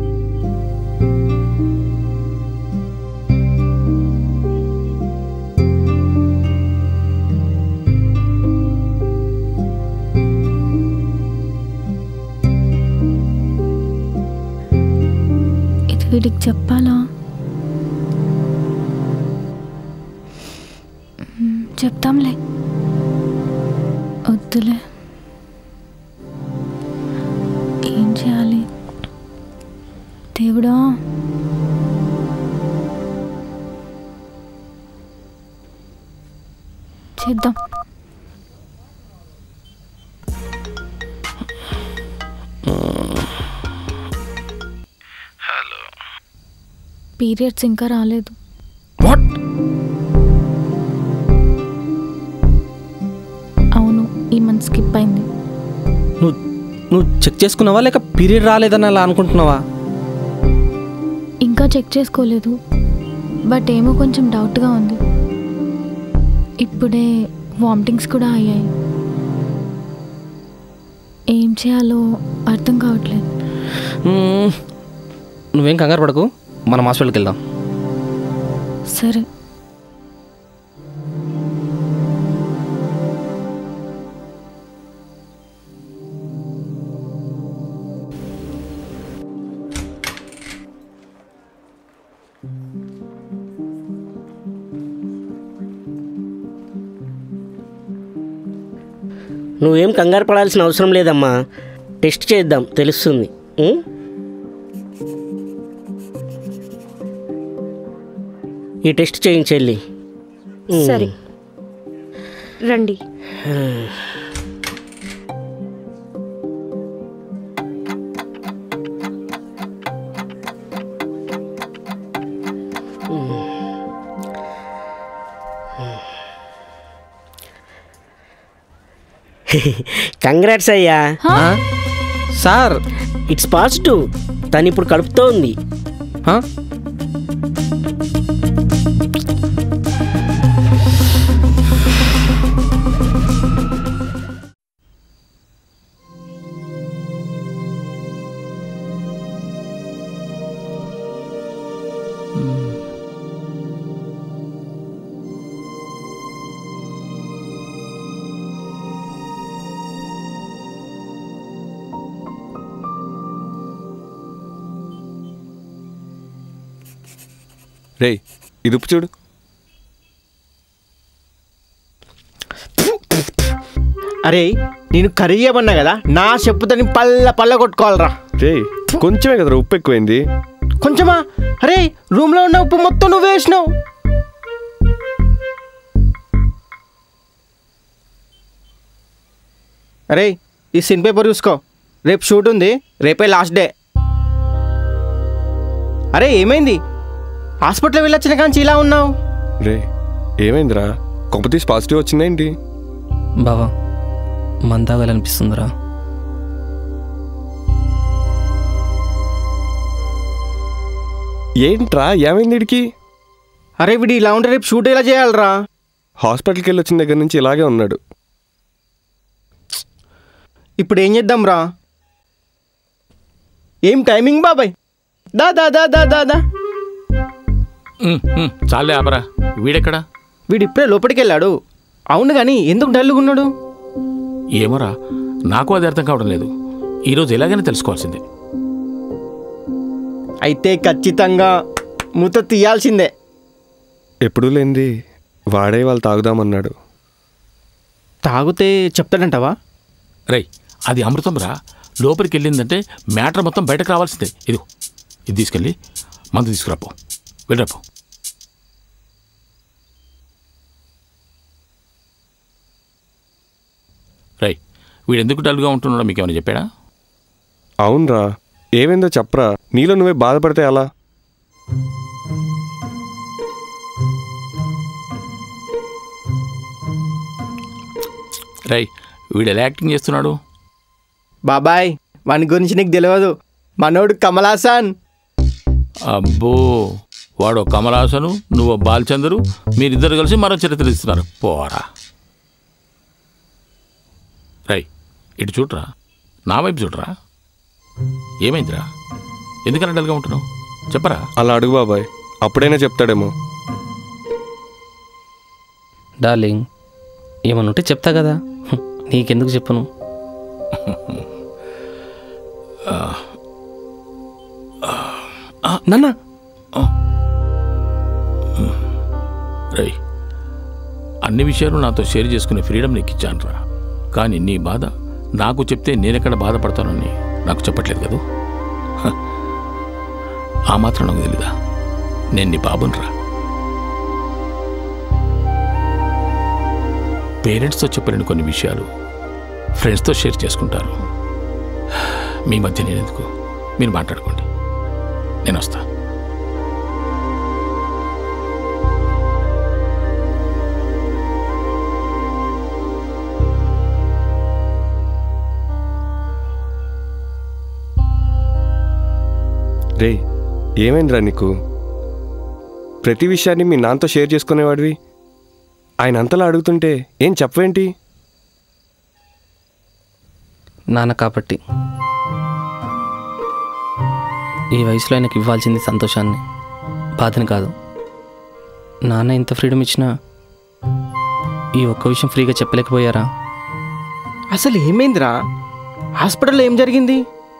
ఇది వీడికి చెప్పాలా మ్మ్, చెప్తాంలే వద్దులే ఏం చేయాలి దేవుడా చేద్దాం పీరియడ్స్ ఇంకా రాలేదు అవును ఈ మంత్ స్కిప్ అయింది నువ్వు నువ్వు చెక్ చేసుకున్నావా లేక పీరియడ్ రాలేదని అలా అనుకుంటున్నావా ఇంకా చెక్ చేసుకోలేదు బట్ ఏమో కొంచెం డౌట్గా ఉంది ఇప్పుడే వామిటింగ్స్ కూడా అయ్యాయి ఏం చేయాలో అర్థం కావట్లేదు మ్మ్. నువ్వేం కంగారు పడకు మనం హాస్పిటల్కి వెళ్దాం సరే నువ్వేం కంగారు పడాల్సిన అవసరం లేదమ్మా టెస్ట్ చేద్దాం తెలుస్తుంది ఉం? ఈ టెస్ట్ చేయించెల్లి సరే రండి కంగ్రాట్స్ అయ్యా సార్ ఇట్స్ పాజిటివ్ తను ఇప్పుడు కడుపుతో ఉంది రేయ్ ఇది ఉప్పు చూడు అరే నేను కర్రీ చేయమన్నా కదా నా చెప్పుతని పల్ల పల్ల కొట్టుకోవాలరా రే కొంచెమే కదరా ఉప్పు ఎక్కువైంది కొంచెమా అరే రూమ్లో ఉన్న ఉప్పు మొత్తం నువ్వు వేసినావు అరే ఈ సిన్ పేపర్ చూసుకో రేపు షూట్ ఉంది రేపే లాస్ట్ డే అరే ఏమైంది హాస్పిటల్ వెళ్ళొచ్చిన కాంచి ఇలా ఉన్నావు రే ఏమైందిరా కొంపతీసి పాజిటివ్ వచ్చిందేంటి బావా మందాగాలనిపిస్తుందిరా ఏంట్రా ఏమైంది వీడికి అరే వీడు ఇలా ఉంటే రేపు షూట్ ఎలా చేయాలరా హాస్పిటల్కి వెళ్ళి వచ్చిన దగ్గర నుంచి ఇలాగే ఉన్నాడు ఇప్పుడు ఏం చేద్దాం రా ఏం టైమింగ్ బాబాయ్ దా దా దా దా దా దా ఉమ్, ఉమ్, చాలే ఆపరా వీడెక్కడా వీడు ఇప్పుడే లోపలికి వెళ్ళాడు అవును కానీ ఎందుకు డల్గా ఉన్నాడు ఏమోరా నాకు అది అర్థం కావడం లేదు ఈరోజు ఎలాగైనా తెలుసుకోవాల్సిందే అయితే ఖచ్చితంగా మూత తీయాల్సిందే ఎప్పుడూ లేనిది వాడే వాళ్ళు తాగుదామన్నాడు తాగితే చెప్తాడంటావా రై అది అమృతం రా లోపలికి వెళ్ళిందంటే మ్యాటర్ మొత్తం బయటకు రావాల్సిందే ఇది ఇది తీసుకెళ్ళి మందు తీసుకురాపో వెళ్ళరాపో రై వీడు ఎందుకు డల్గా ఉంటున్నాడో మీకు ఏమైనా చెప్పాడా అవునరా ఏమైందో చెప్పరా నీలో నువ్వే బాధపడితే అలా రై వీడు ఎలా యాక్టింగ్ చేస్తున్నాడు బాబాయ్ వాని గురించి నీకు తెలియదు మనోడు కమలాసన్ అబ్బో వాడు కమలాసను నువ్వు బాలచందరు మీరిద్దరు కలిసి మరో చరిత్ర ఇస్తున్నారు పోరా రై ఇటు చూడరా నా వైపు చూడరా ఏమైందిరా ఎందుకని డల్గా ఉంటున్నావు చెప్పరా అలా అడుగు బాబాయ్ అప్పుడైనా చెప్తాడేమో డార్లింగ్ ఏమన్నా ఉంటే చెప్తా కదా హ్మ్, నీకెందుకు చెప్పను నాన్న రై అన్ని విషయాలు నాతో షేర్ చేసుకునే ఫ్రీడమ్ నీకు ఇచ్చానురా కానీ నీ బాధ నాకు చెప్తే నేనెక్కడ బాధపడతానని నాకు చెప్పట్లేదు కదూ హ. ఆ మాత్రం నాకు తెలీదా నేను నీ బాబునరా పేరెంట్స్తో చెప్పలేని కొన్ని విషయాలు ఫ్రెండ్స్తో షేర్ చేసుకుంటారు మీ మధ్య నేను ఎందుకు మీరు మాట్లాడుకోండి నేను వస్తా రే ఏమైందిరా నీకు ప్రతి విషయాన్ని మీ నాన్నతో షేర్ చేసుకునేవాడివి ఆయన అంతలా అడుగుతుంటే ఏం చెప్పవేంటి నాన్న కాబట్టి ఈ వయసులో ఆయనకి ఇవ్వాల్సింది సంతోషాన్ని బాధని కాదు నాన్న ఇంత ఫ్రీడమ్ ఇచ్చినా ఈ ఒక్క విషయం ఫ్రీగా చెప్పలేకపోయారా అసలు ఏమైందిరా హాస్పిటల్లో ఏం జరిగింది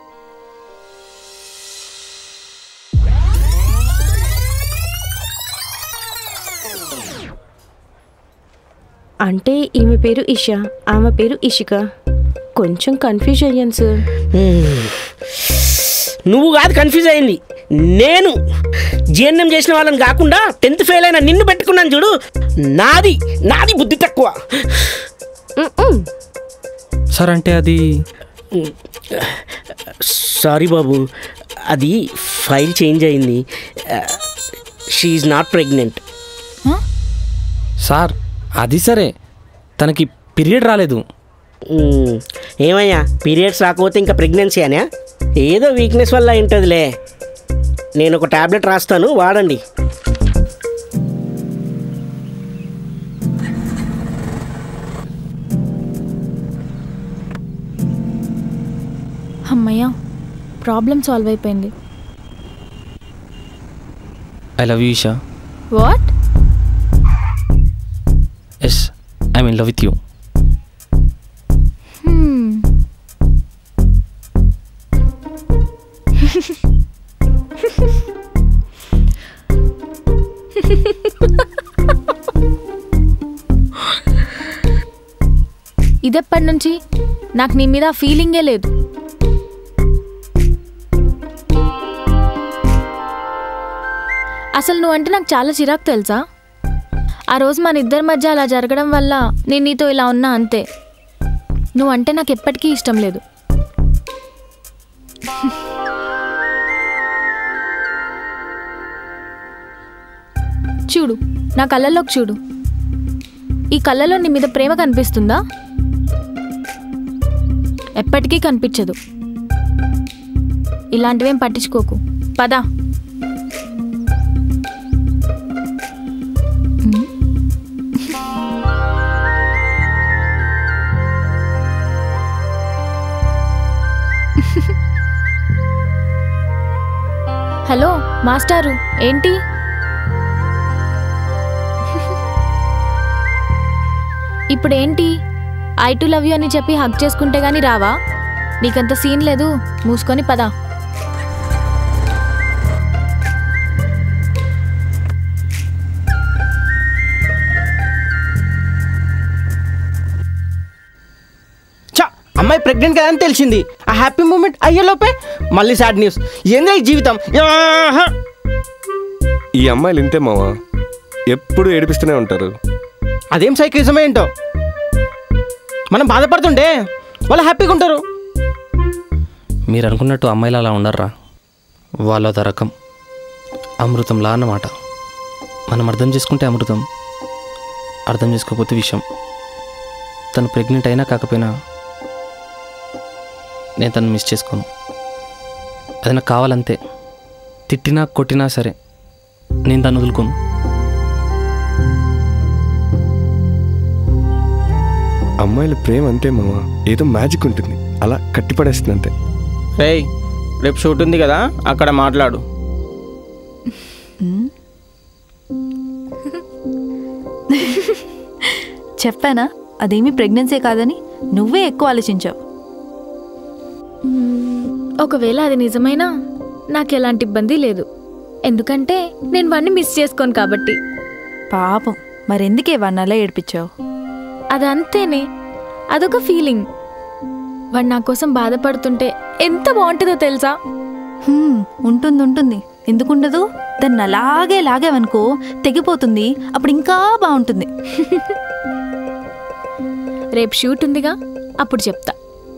అంటే ఈమె పేరు ఇషా ఆమె పేరు ఇషిక కొంచెం కన్ఫ్యూజ్ అయ్యాను సార్ నువ్వు కాదు కన్ఫ్యూజ్ అయింది నేను జీర్ణం చేసిన వాళ్ళని కాకుండా టెన్త్ ఫెయిల్ అయిన నిన్ను పెట్టుకున్నాను చూడు నాది నాది బుద్ధి తక్కువ సార్ అంటే అది సారీ బాబు అది ఫైల్ చేంజ్ అయింది షీఈ్ నాట్ ప్రెగ్నెంట్ సార్ అది సరే తనకి పీరియడ్ రాలేదు ఏమయ్యా పీరియడ్స్ రాకపోతే ఇంకా ప్రెగ్నెన్సీ అనే ఏదో వీక్నెస్ వల్ల ఉంటుందిలే నేను ఒక టాబ్లెట్ రాస్తాను వాడండి అమ్మయ్య ప్రాబ్లం సాల్వ్ అయిపోయింది I love you Isha what yes I mean love with you ఇదెప్పటి నుంచి నాకు నీ మీద ఫీలింగే లేదు అసలు నువ్వంటే నాకు చాలా చిరాకు తెలుసా ఆ రోజు మన ఇద్దరి మధ్య అలా జరగడం వల్ల నేను నీతో ఇలా ఉన్నా అంతే నువ్వంటే నాకు ఎప్పటికీ ఇష్టం లేదు చూడు నా కళ్ళల్లోకి చూడు ఈ కళ్ళలో నీ మీద ప్రేమ కనిపిస్తుందా ఎప్పటికీ కనిపించదు ఇలాంటివేం పట్టించుకోకు పదా హలో మాస్టారు ఏంటి ఇప్పుడేంటి ఐ టు లవ్ యూ అని చెప్పి హక్ చేసుకుంటే గానీ రావా నీకంత సీన్ లేదు మూసుకొని పదా చా అమ్మాయి ప్రెగ్నెంట్ కదా అని తెలిసింది ఆ హ్యాపీ మూమెంట్ అయ్యేలోపే మళ్ళీ సాడ్ న్యూస్ ఏంద్రా ఈ జీవితం యాహా! ఈ అమ్మాయిలు ఇంతే మావా ఎప్పుడు ఏడిపిస్తూనే ఉంటారు అదేం సైకిజమే ఏంటో మనం బాధపడుతుంటే వాళ్ళు హ్యాపీగా ఉంటారు మీరు అనుకున్నట్టు అమ్మాయిలు అలా ఉండర్రా వాళ్ళ రకం అమృతంలా అన్నమాట మనం అర్థం చేసుకుంటే అమృతం అర్థం చేసుకోకపోతే విషయం తను ప్రెగ్నెంట్ అయినా కాకపోయినా నేను తను మిస్ చేసుకోను అది నాకు కావాలంతే తిట్టినా కొట్టినా సరే నేను దాన్ని వదులుకోను అమ్మాయిల ప్రేమ అంతే మామ ఏదో మ్యాజిక్ ఉంటుంది అలా కట్టిపడేస్తుంది అంతే రేయ్ రేపు షూట్ ఉంది కదా అక్కడ మాట్లాడు చెప్పానా అదేమీ ప్రెగ్నెన్సీ కాదని నువ్వే ఎక్కువ ఆలోచించావు ఒకవేళ అది నిజమైనా నాకు ఎలాంటి ఇబ్బంది లేదు ఎందుకంటే నేను వాడిని మిస్ చేసుకోను కాబట్టి పాపం మరెందుకే వాడిని అలా ఏడిపించావు అది అంతేనే అదొక ఫీలింగ్ వాడు నా కోసం బాధపడుతుంటే ఎంత బాగుంటుందో తెలుసా హ్మ్, ఉంటుంది ఉంటుంది ఎందుకుండదు దాన్ని అలాగే లాగావనుకో తెగిపోతుంది అప్పుడు ఇంకా బాగుంటుంది రేపు షూట్ ఉందిగా అప్పుడు చెప్తా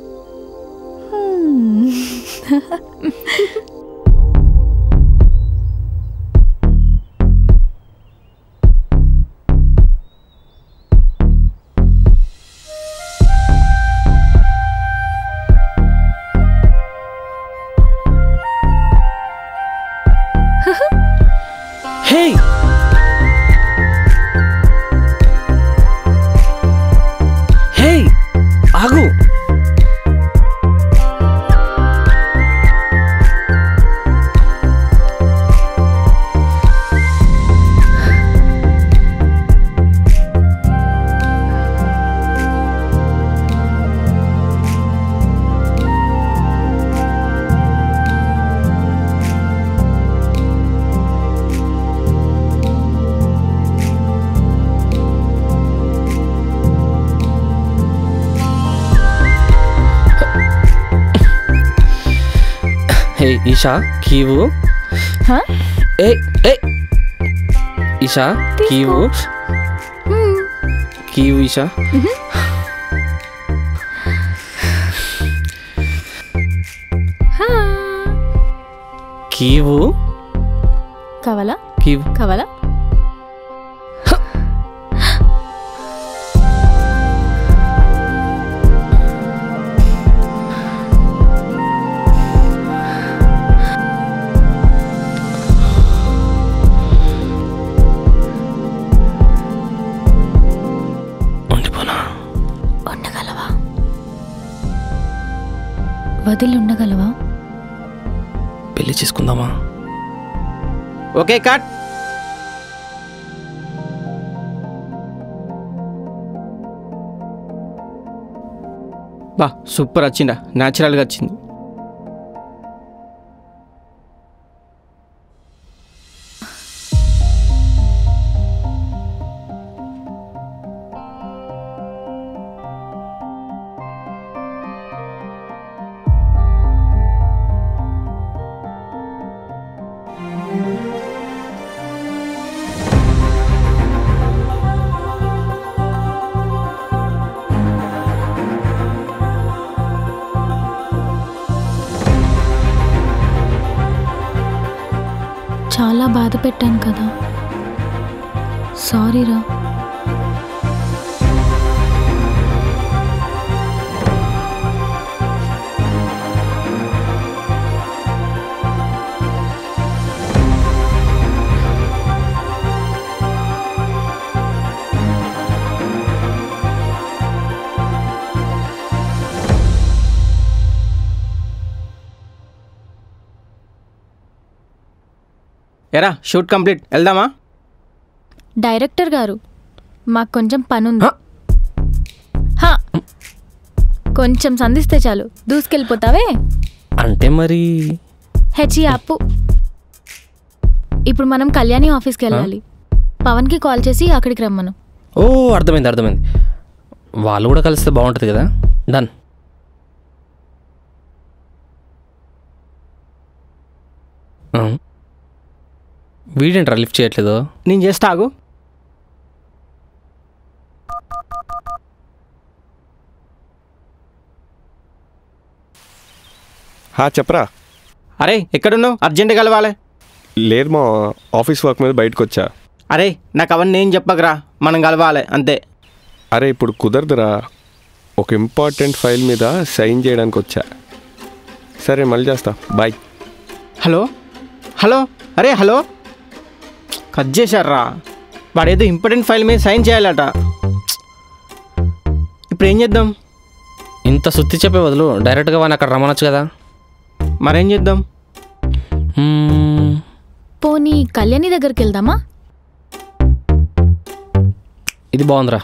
హే హే ఆగు హే ఈషా కీవు హా? ఏ ఏ ఈషా కీవు కీవు ఈషా హా. కీవు కావాలా కీవు కావాలా ఉండిపోనా ఉండగలవా వదిలి ఉండగలవా పెళ్లి చేసుకుందామా ఓకే కట్ బా సూపర్ వచ్చిందా న్యాచురల్గా వచ్చింది చాలా బాధ పెట్టాను కదా సారీరా ఎరా షూట్ కంప్లీట్ వెళ్దామా డైరెక్టర్ గారు మాకు కొంచెం పనుంది హా. కొంచెం సంధిస్తే చాలు దూసుకెళ్ళిపోతావే అంటే మరి హెచ్ఈ అప్పు ఇప్పుడు మనం కళ్యాణి ఆఫీస్కి వెళ్ళాలి పవన్కి కాల్ చేసి అక్కడికి రమ్మను ఓ అర్థమైంది అర్థమైంది వాళ్ళు కూడా కలిస్తే బాగుంటుంది కదా డన్ వీడేంట్రా లిఫ్ట్ చేయట్లేదు నేను చేస్తా ఆగు హా చెప్పరా అరే ఎక్కడున్నావు అర్జెంట్ కలవాలి లేదు మా ఆఫీస్ వర్క్ మీద బయటకు వచ్చా అరే నాకు అవన్నీ ఏం చెప్పకరా మనం కలవాలి అంతే అరే ఇప్పుడు కుదరదురా ఒక ఇంపార్టెంట్ ఫైల్ మీద సైన్ చేయడానికి వచ్చా సరే మళ్ళీ చేస్తా బాయ్ హలో హలో అరే హలో కట్ చేశారా వాడేదో ఇంపార్టెంట్ ఫైల్ మీద సైన్ చేయాలట ఇప్పుడు ఏం చేద్దాం ఇంత సుత్తి చెప్పే బదులు డైరెక్ట్గా వాడిని అక్కడ రమ్మనొచ్చు కదా మరేం చేద్దాం పోనీ కళ్యాణి దగ్గరికి వెళ్దామా ఇది బాగుందిరా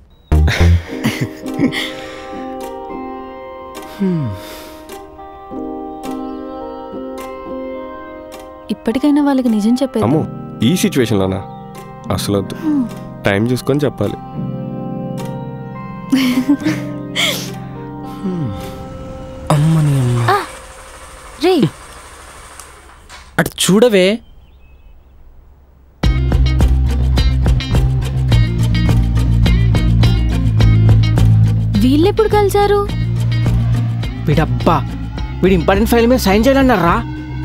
ఇప్పటికైనా వాళ్ళకి నిజం చెప్పేది అమ్మో ఈ సిచ్యువేషన్లోనా అసలు వద్దు టైం చూసుకొని చెప్పాలి రే అటు చూడవే వీళ్ళెప్పుడు కలిశారు వీడబ్బా వీడు ఇంపార్టెంట్ ఫైల్ మీద సైన్ చేయాలన్నారా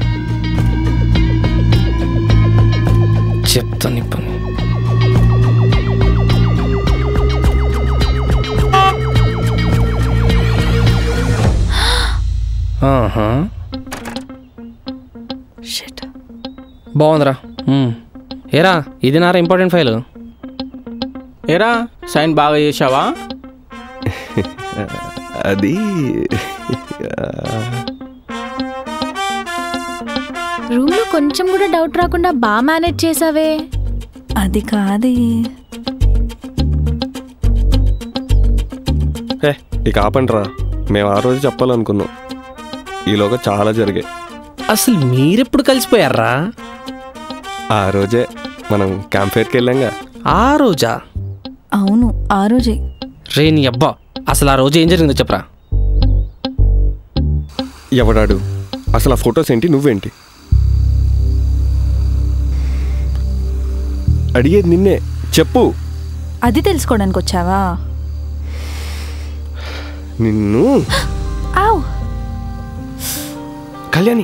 చెప్తాను నీ పని ఆహా. బాగుందిరా మ్మ్. ఏరా ఇది నారా ఇంపార్టెంట్ ఫైల్ ఏరా సైన్ బాగా చేసావా అది రూమ్ లో కొంచెం కూడా డౌట్ రాకుండా బాగా మేనేజ్ చేసావే అది కాదు ఏ ఇక ఆపండిరా మేము ఆ రోజు చెప్పాలనుకున్నాం ఈలోగా చాలా జరిగాయి అసలు మీరెప్పుడు కలిసిపోయారా ఆ రోజే మనం క్యాంప్ ఫేర్కి వెళ్ళాంగా ఆ రోజా అవును ఆ రోజే రే నీ అబ్బా అసలు ఆ రోజు ఏం జరిగిందో చెప్పరా ఎవడాడు అసలు ఆ ఫొటోస్ ఏంటి నువ్వేంటి అడిగేది నిన్నే చెప్పు అది తెలుసుకోవడానికి వచ్చావా నిన్ను ఆవ్ కళ్యాణి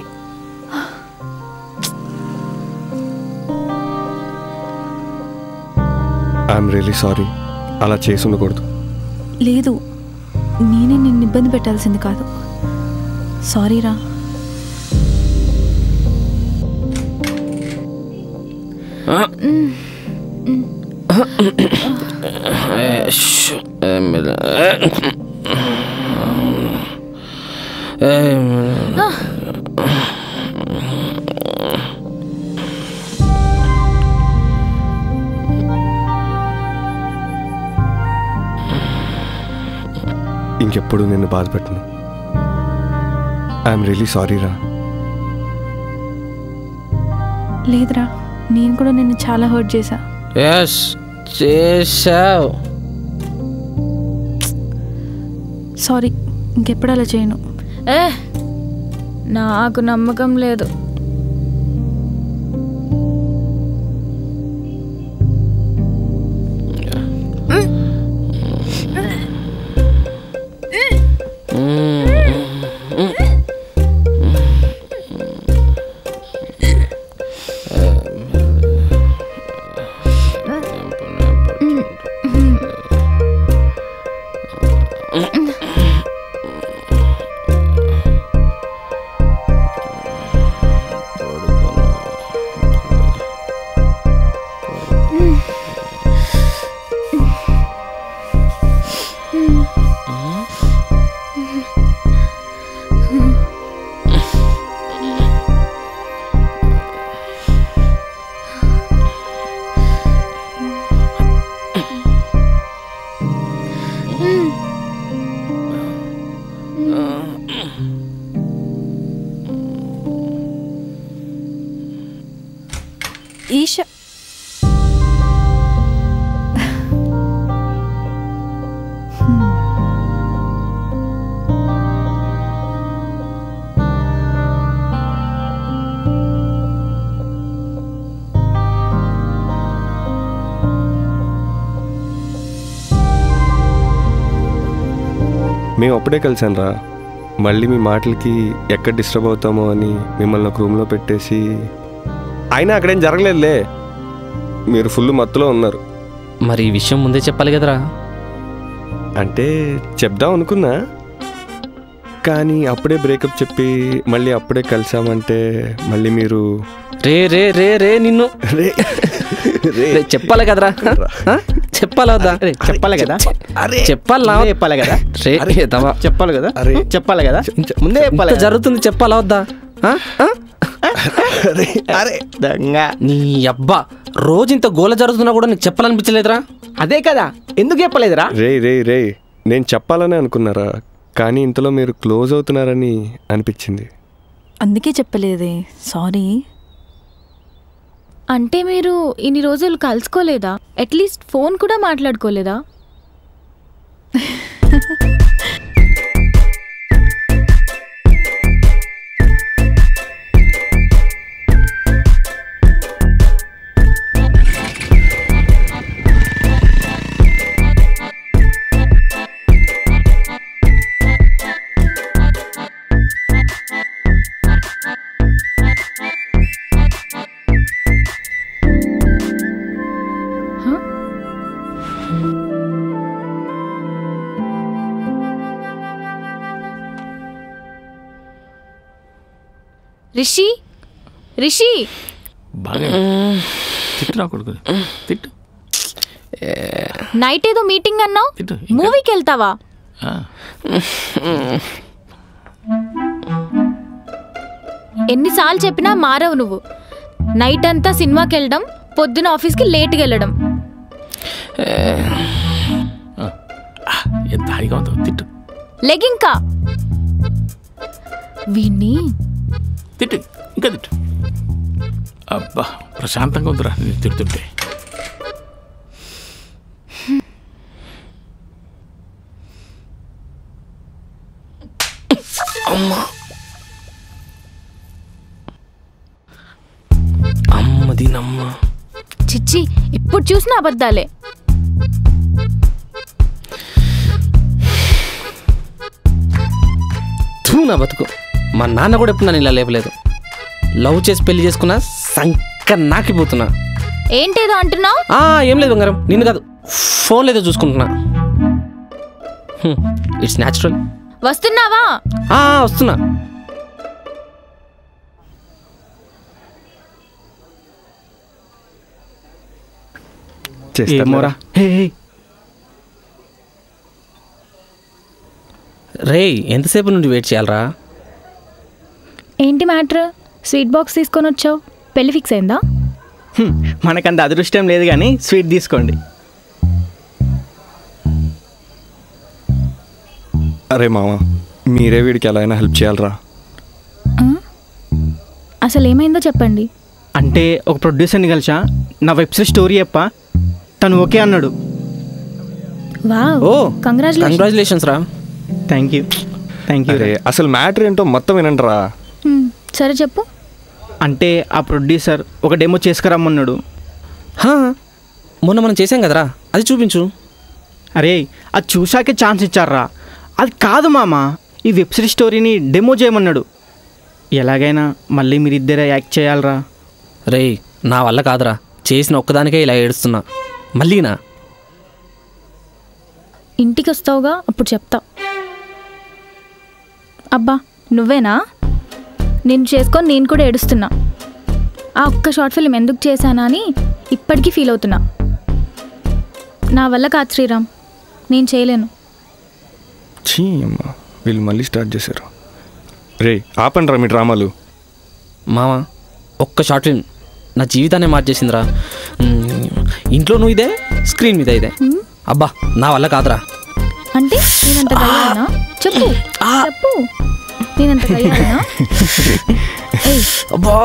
ఐఎమ్ రియలీ సారీ అలా చేసి ఉండకూడదు లేదు నేనే నిన్ను ఇబ్బంది పెట్టాల్సింది కాదు సారీరా ఏ, షు, ఏ, మీద, ఏ. ఏ, ఇంకెప్పుడు నిన్ను బాధ పెట్టను ఐఎమ్ రియలీ సారీ రా లేదురా నేను కూడా నిన్ను చాలా హర్ట్ చేశా ఎస్ చేసావు సారీ ఇంకెప్పుడు అలా చేయను ఏ నాకు నమ్మకం లేదు ఈష మేము అప్పుడే కలిసాను రా మళ్ళీ మీ మాటలకి ఎక్కడ డిస్టర్బ్ అవుతామో అని మిమ్మల్ని ఒక రూమ్లో పెట్టేసి అయినా అక్కడేం జరగలేదులే మీరు ఫుల్ మత్తులో ఉన్నారు మరి ఈ విషయం ముందే చెప్పాలి కదరా అంటే చెప్దాం అనుకున్నా కానీ అప్పుడే బ్రేకప్ చెప్పి మళ్ళీ అప్పుడే కలిసామంటే మళ్ళీ మీరు రే రే రే రే నిన్ను రే చెప్పాలి కదరా ఆ? చెప్పాలా వద్దా చెప్పాలి కదా చెప్పాలా ముందే చెప్పాలి కదా రే ఎదవా. చెప్పాలి కదా చెప్పాలి కదా ముందే చెప్పాలి ఇంత జరుగుతుంది చెప్పాలా వద్దా ఆ? ఆ? అరే దొంగ నీ అబ్బా రోజు ఇంత గోల జరుగుతున్నా కూడా నీకు చెప్పాలనిపించలేదురా అదే కదా ఎందుకు చెప్పలేదురా రే రే రే నేను చెప్పాలని అనుకున్నారా కానీ ఇంతలో మీరు క్లోజ్ అవుతున్నారని అనిపించింది అందుకే చెప్పలేదే సారీ అంటే మీరు ఇన్ని రోజులు కలుసుకోలేదా అట్లీస్ట్ ఫోన్ కూడా మాట్లాడుకోలేదా రిషి రిషి బాగా తిట్టు నా కొడుకు తిట్టు నైట్ ఏదో మీటింగ్ అన్నావు మూవీకి వెళ్తావా ఆ. ఎన్నిసార్లు చెప్పినా మారవు నువ్వు నైట్ అంతా సినిమాకి వెళ్ళడం పొద్దున ఆఫీస్కి లేట్గా వెళ్ళడం ఎంత హాయిగా ఉందో తిట్టు లెగింకా వీణ్ణి తిట్టు ఇంకా తిట్టు అబ్బా ప్రశాంతంగా ఉందిరా నేను తిడుతుంటే అమ్మా అమ్మది నమ్మ చిచ్చి ఇప్పుడు చూసిన అబద్ధాలే తూ నా బతుకు మా నాన్న కూడా ఎప్పుడు నన్ను ఇలా లేపలేదు లవ్ చేసి పెళ్లి చేసుకున్నా సంక నాకిపోతున్నా ఏంటేదో అంటున్నావు ఆ, ఏం లేదు బంగారం నిన్ను కాదు ఫోన్ లేదో చూసుకుంటున్నా ఇట్స్ న్యాచురల్ వస్తున్నావా వస్తున్నా ఏమోరా హే హే రేయ్ ఎంతసేపు నుండి వెయిట్ చేయాలరా ఏంటి మ్యాటర్ స్వీట్ బాక్స్ తీసుకొని వచ్చావు పెళ్లి ఫిక్స్ అయిందా హ్మ్, మనకంత అదృష్టం లేదు కానీ స్వీట్ తీసుకోండి అరే మామ మీరే వీడికి ఎలా అయినా హెల్ప్ చేయాలరా అసలు ఏమైందో చెప్పండి అంటే ఒక ప్రొడ్యూసర్ని కలిసా నా వెబ్సైట్ స్టోరీ చెప్పా తను ఓకే అన్నాడు వావ్ ఓ కంగ్రాచులేషన్ కంగ్రాచులేషన్స్ రా థ్యాంక్ యూ థ్యాంక్ యూ అరే అసలు మ్యాటర్ ఏంటో మొత్తం వినండిరా సరే చెప్పు అంటే ఆ ప్రొడ్యూసర్ ఒక డెమో చేసుకురమ్మన్నాడు హా, మొన్న మనం చేసాం కదరా అది చూపించు అరే అది చూశాకే ఛాన్స్ ఇచ్చారా అది కాదు మామ ఈ వెబ్సైట్ స్టోరీని డెమో చేయమన్నాడు ఎలాగైనా మళ్ళీ మీరిద్దరే యాక్ట్ చేయాలరా రేయ్ నా వల్ల కాదురా చేసిన ఒక్కదానికే ఇలా ఏడుస్తున్నా మళ్ళీనా ఇంటికి వస్తావుగా అప్పుడు చెప్తా అబ్బా నువ్వేనా నేను చేసుకొని నేను కూడా ఏడుస్తున్నా ఆ ఒక్క షార్ట్ ఫిల్మ్ ఎందుకు చేశానా అని ఇప్పటికీ ఫీల్ అవుతున్నా నా వల్ల కాదు శ్రీరామ్ నేను చేయలేను చీ అమ్మ వీళ్ళు మళ్ళీ స్టార్ట్ చేశారు రే ఆపండి రా మీ డ్రామాలు మామ ఒక్క షార్ట్ ఫిల్మ్ నా జీవితాన్ని మార్చేసిందిరా మ్, ఇంట్లో నువ్వు ఇదే స్క్రీన్ మీద ఇదే అబ్బా నా వల్ల కాదురా అంటే నేనంత గయ్యానా చెప్పు చెప్పు నేనంత గయ్యానా ఏయ్ అబ్బా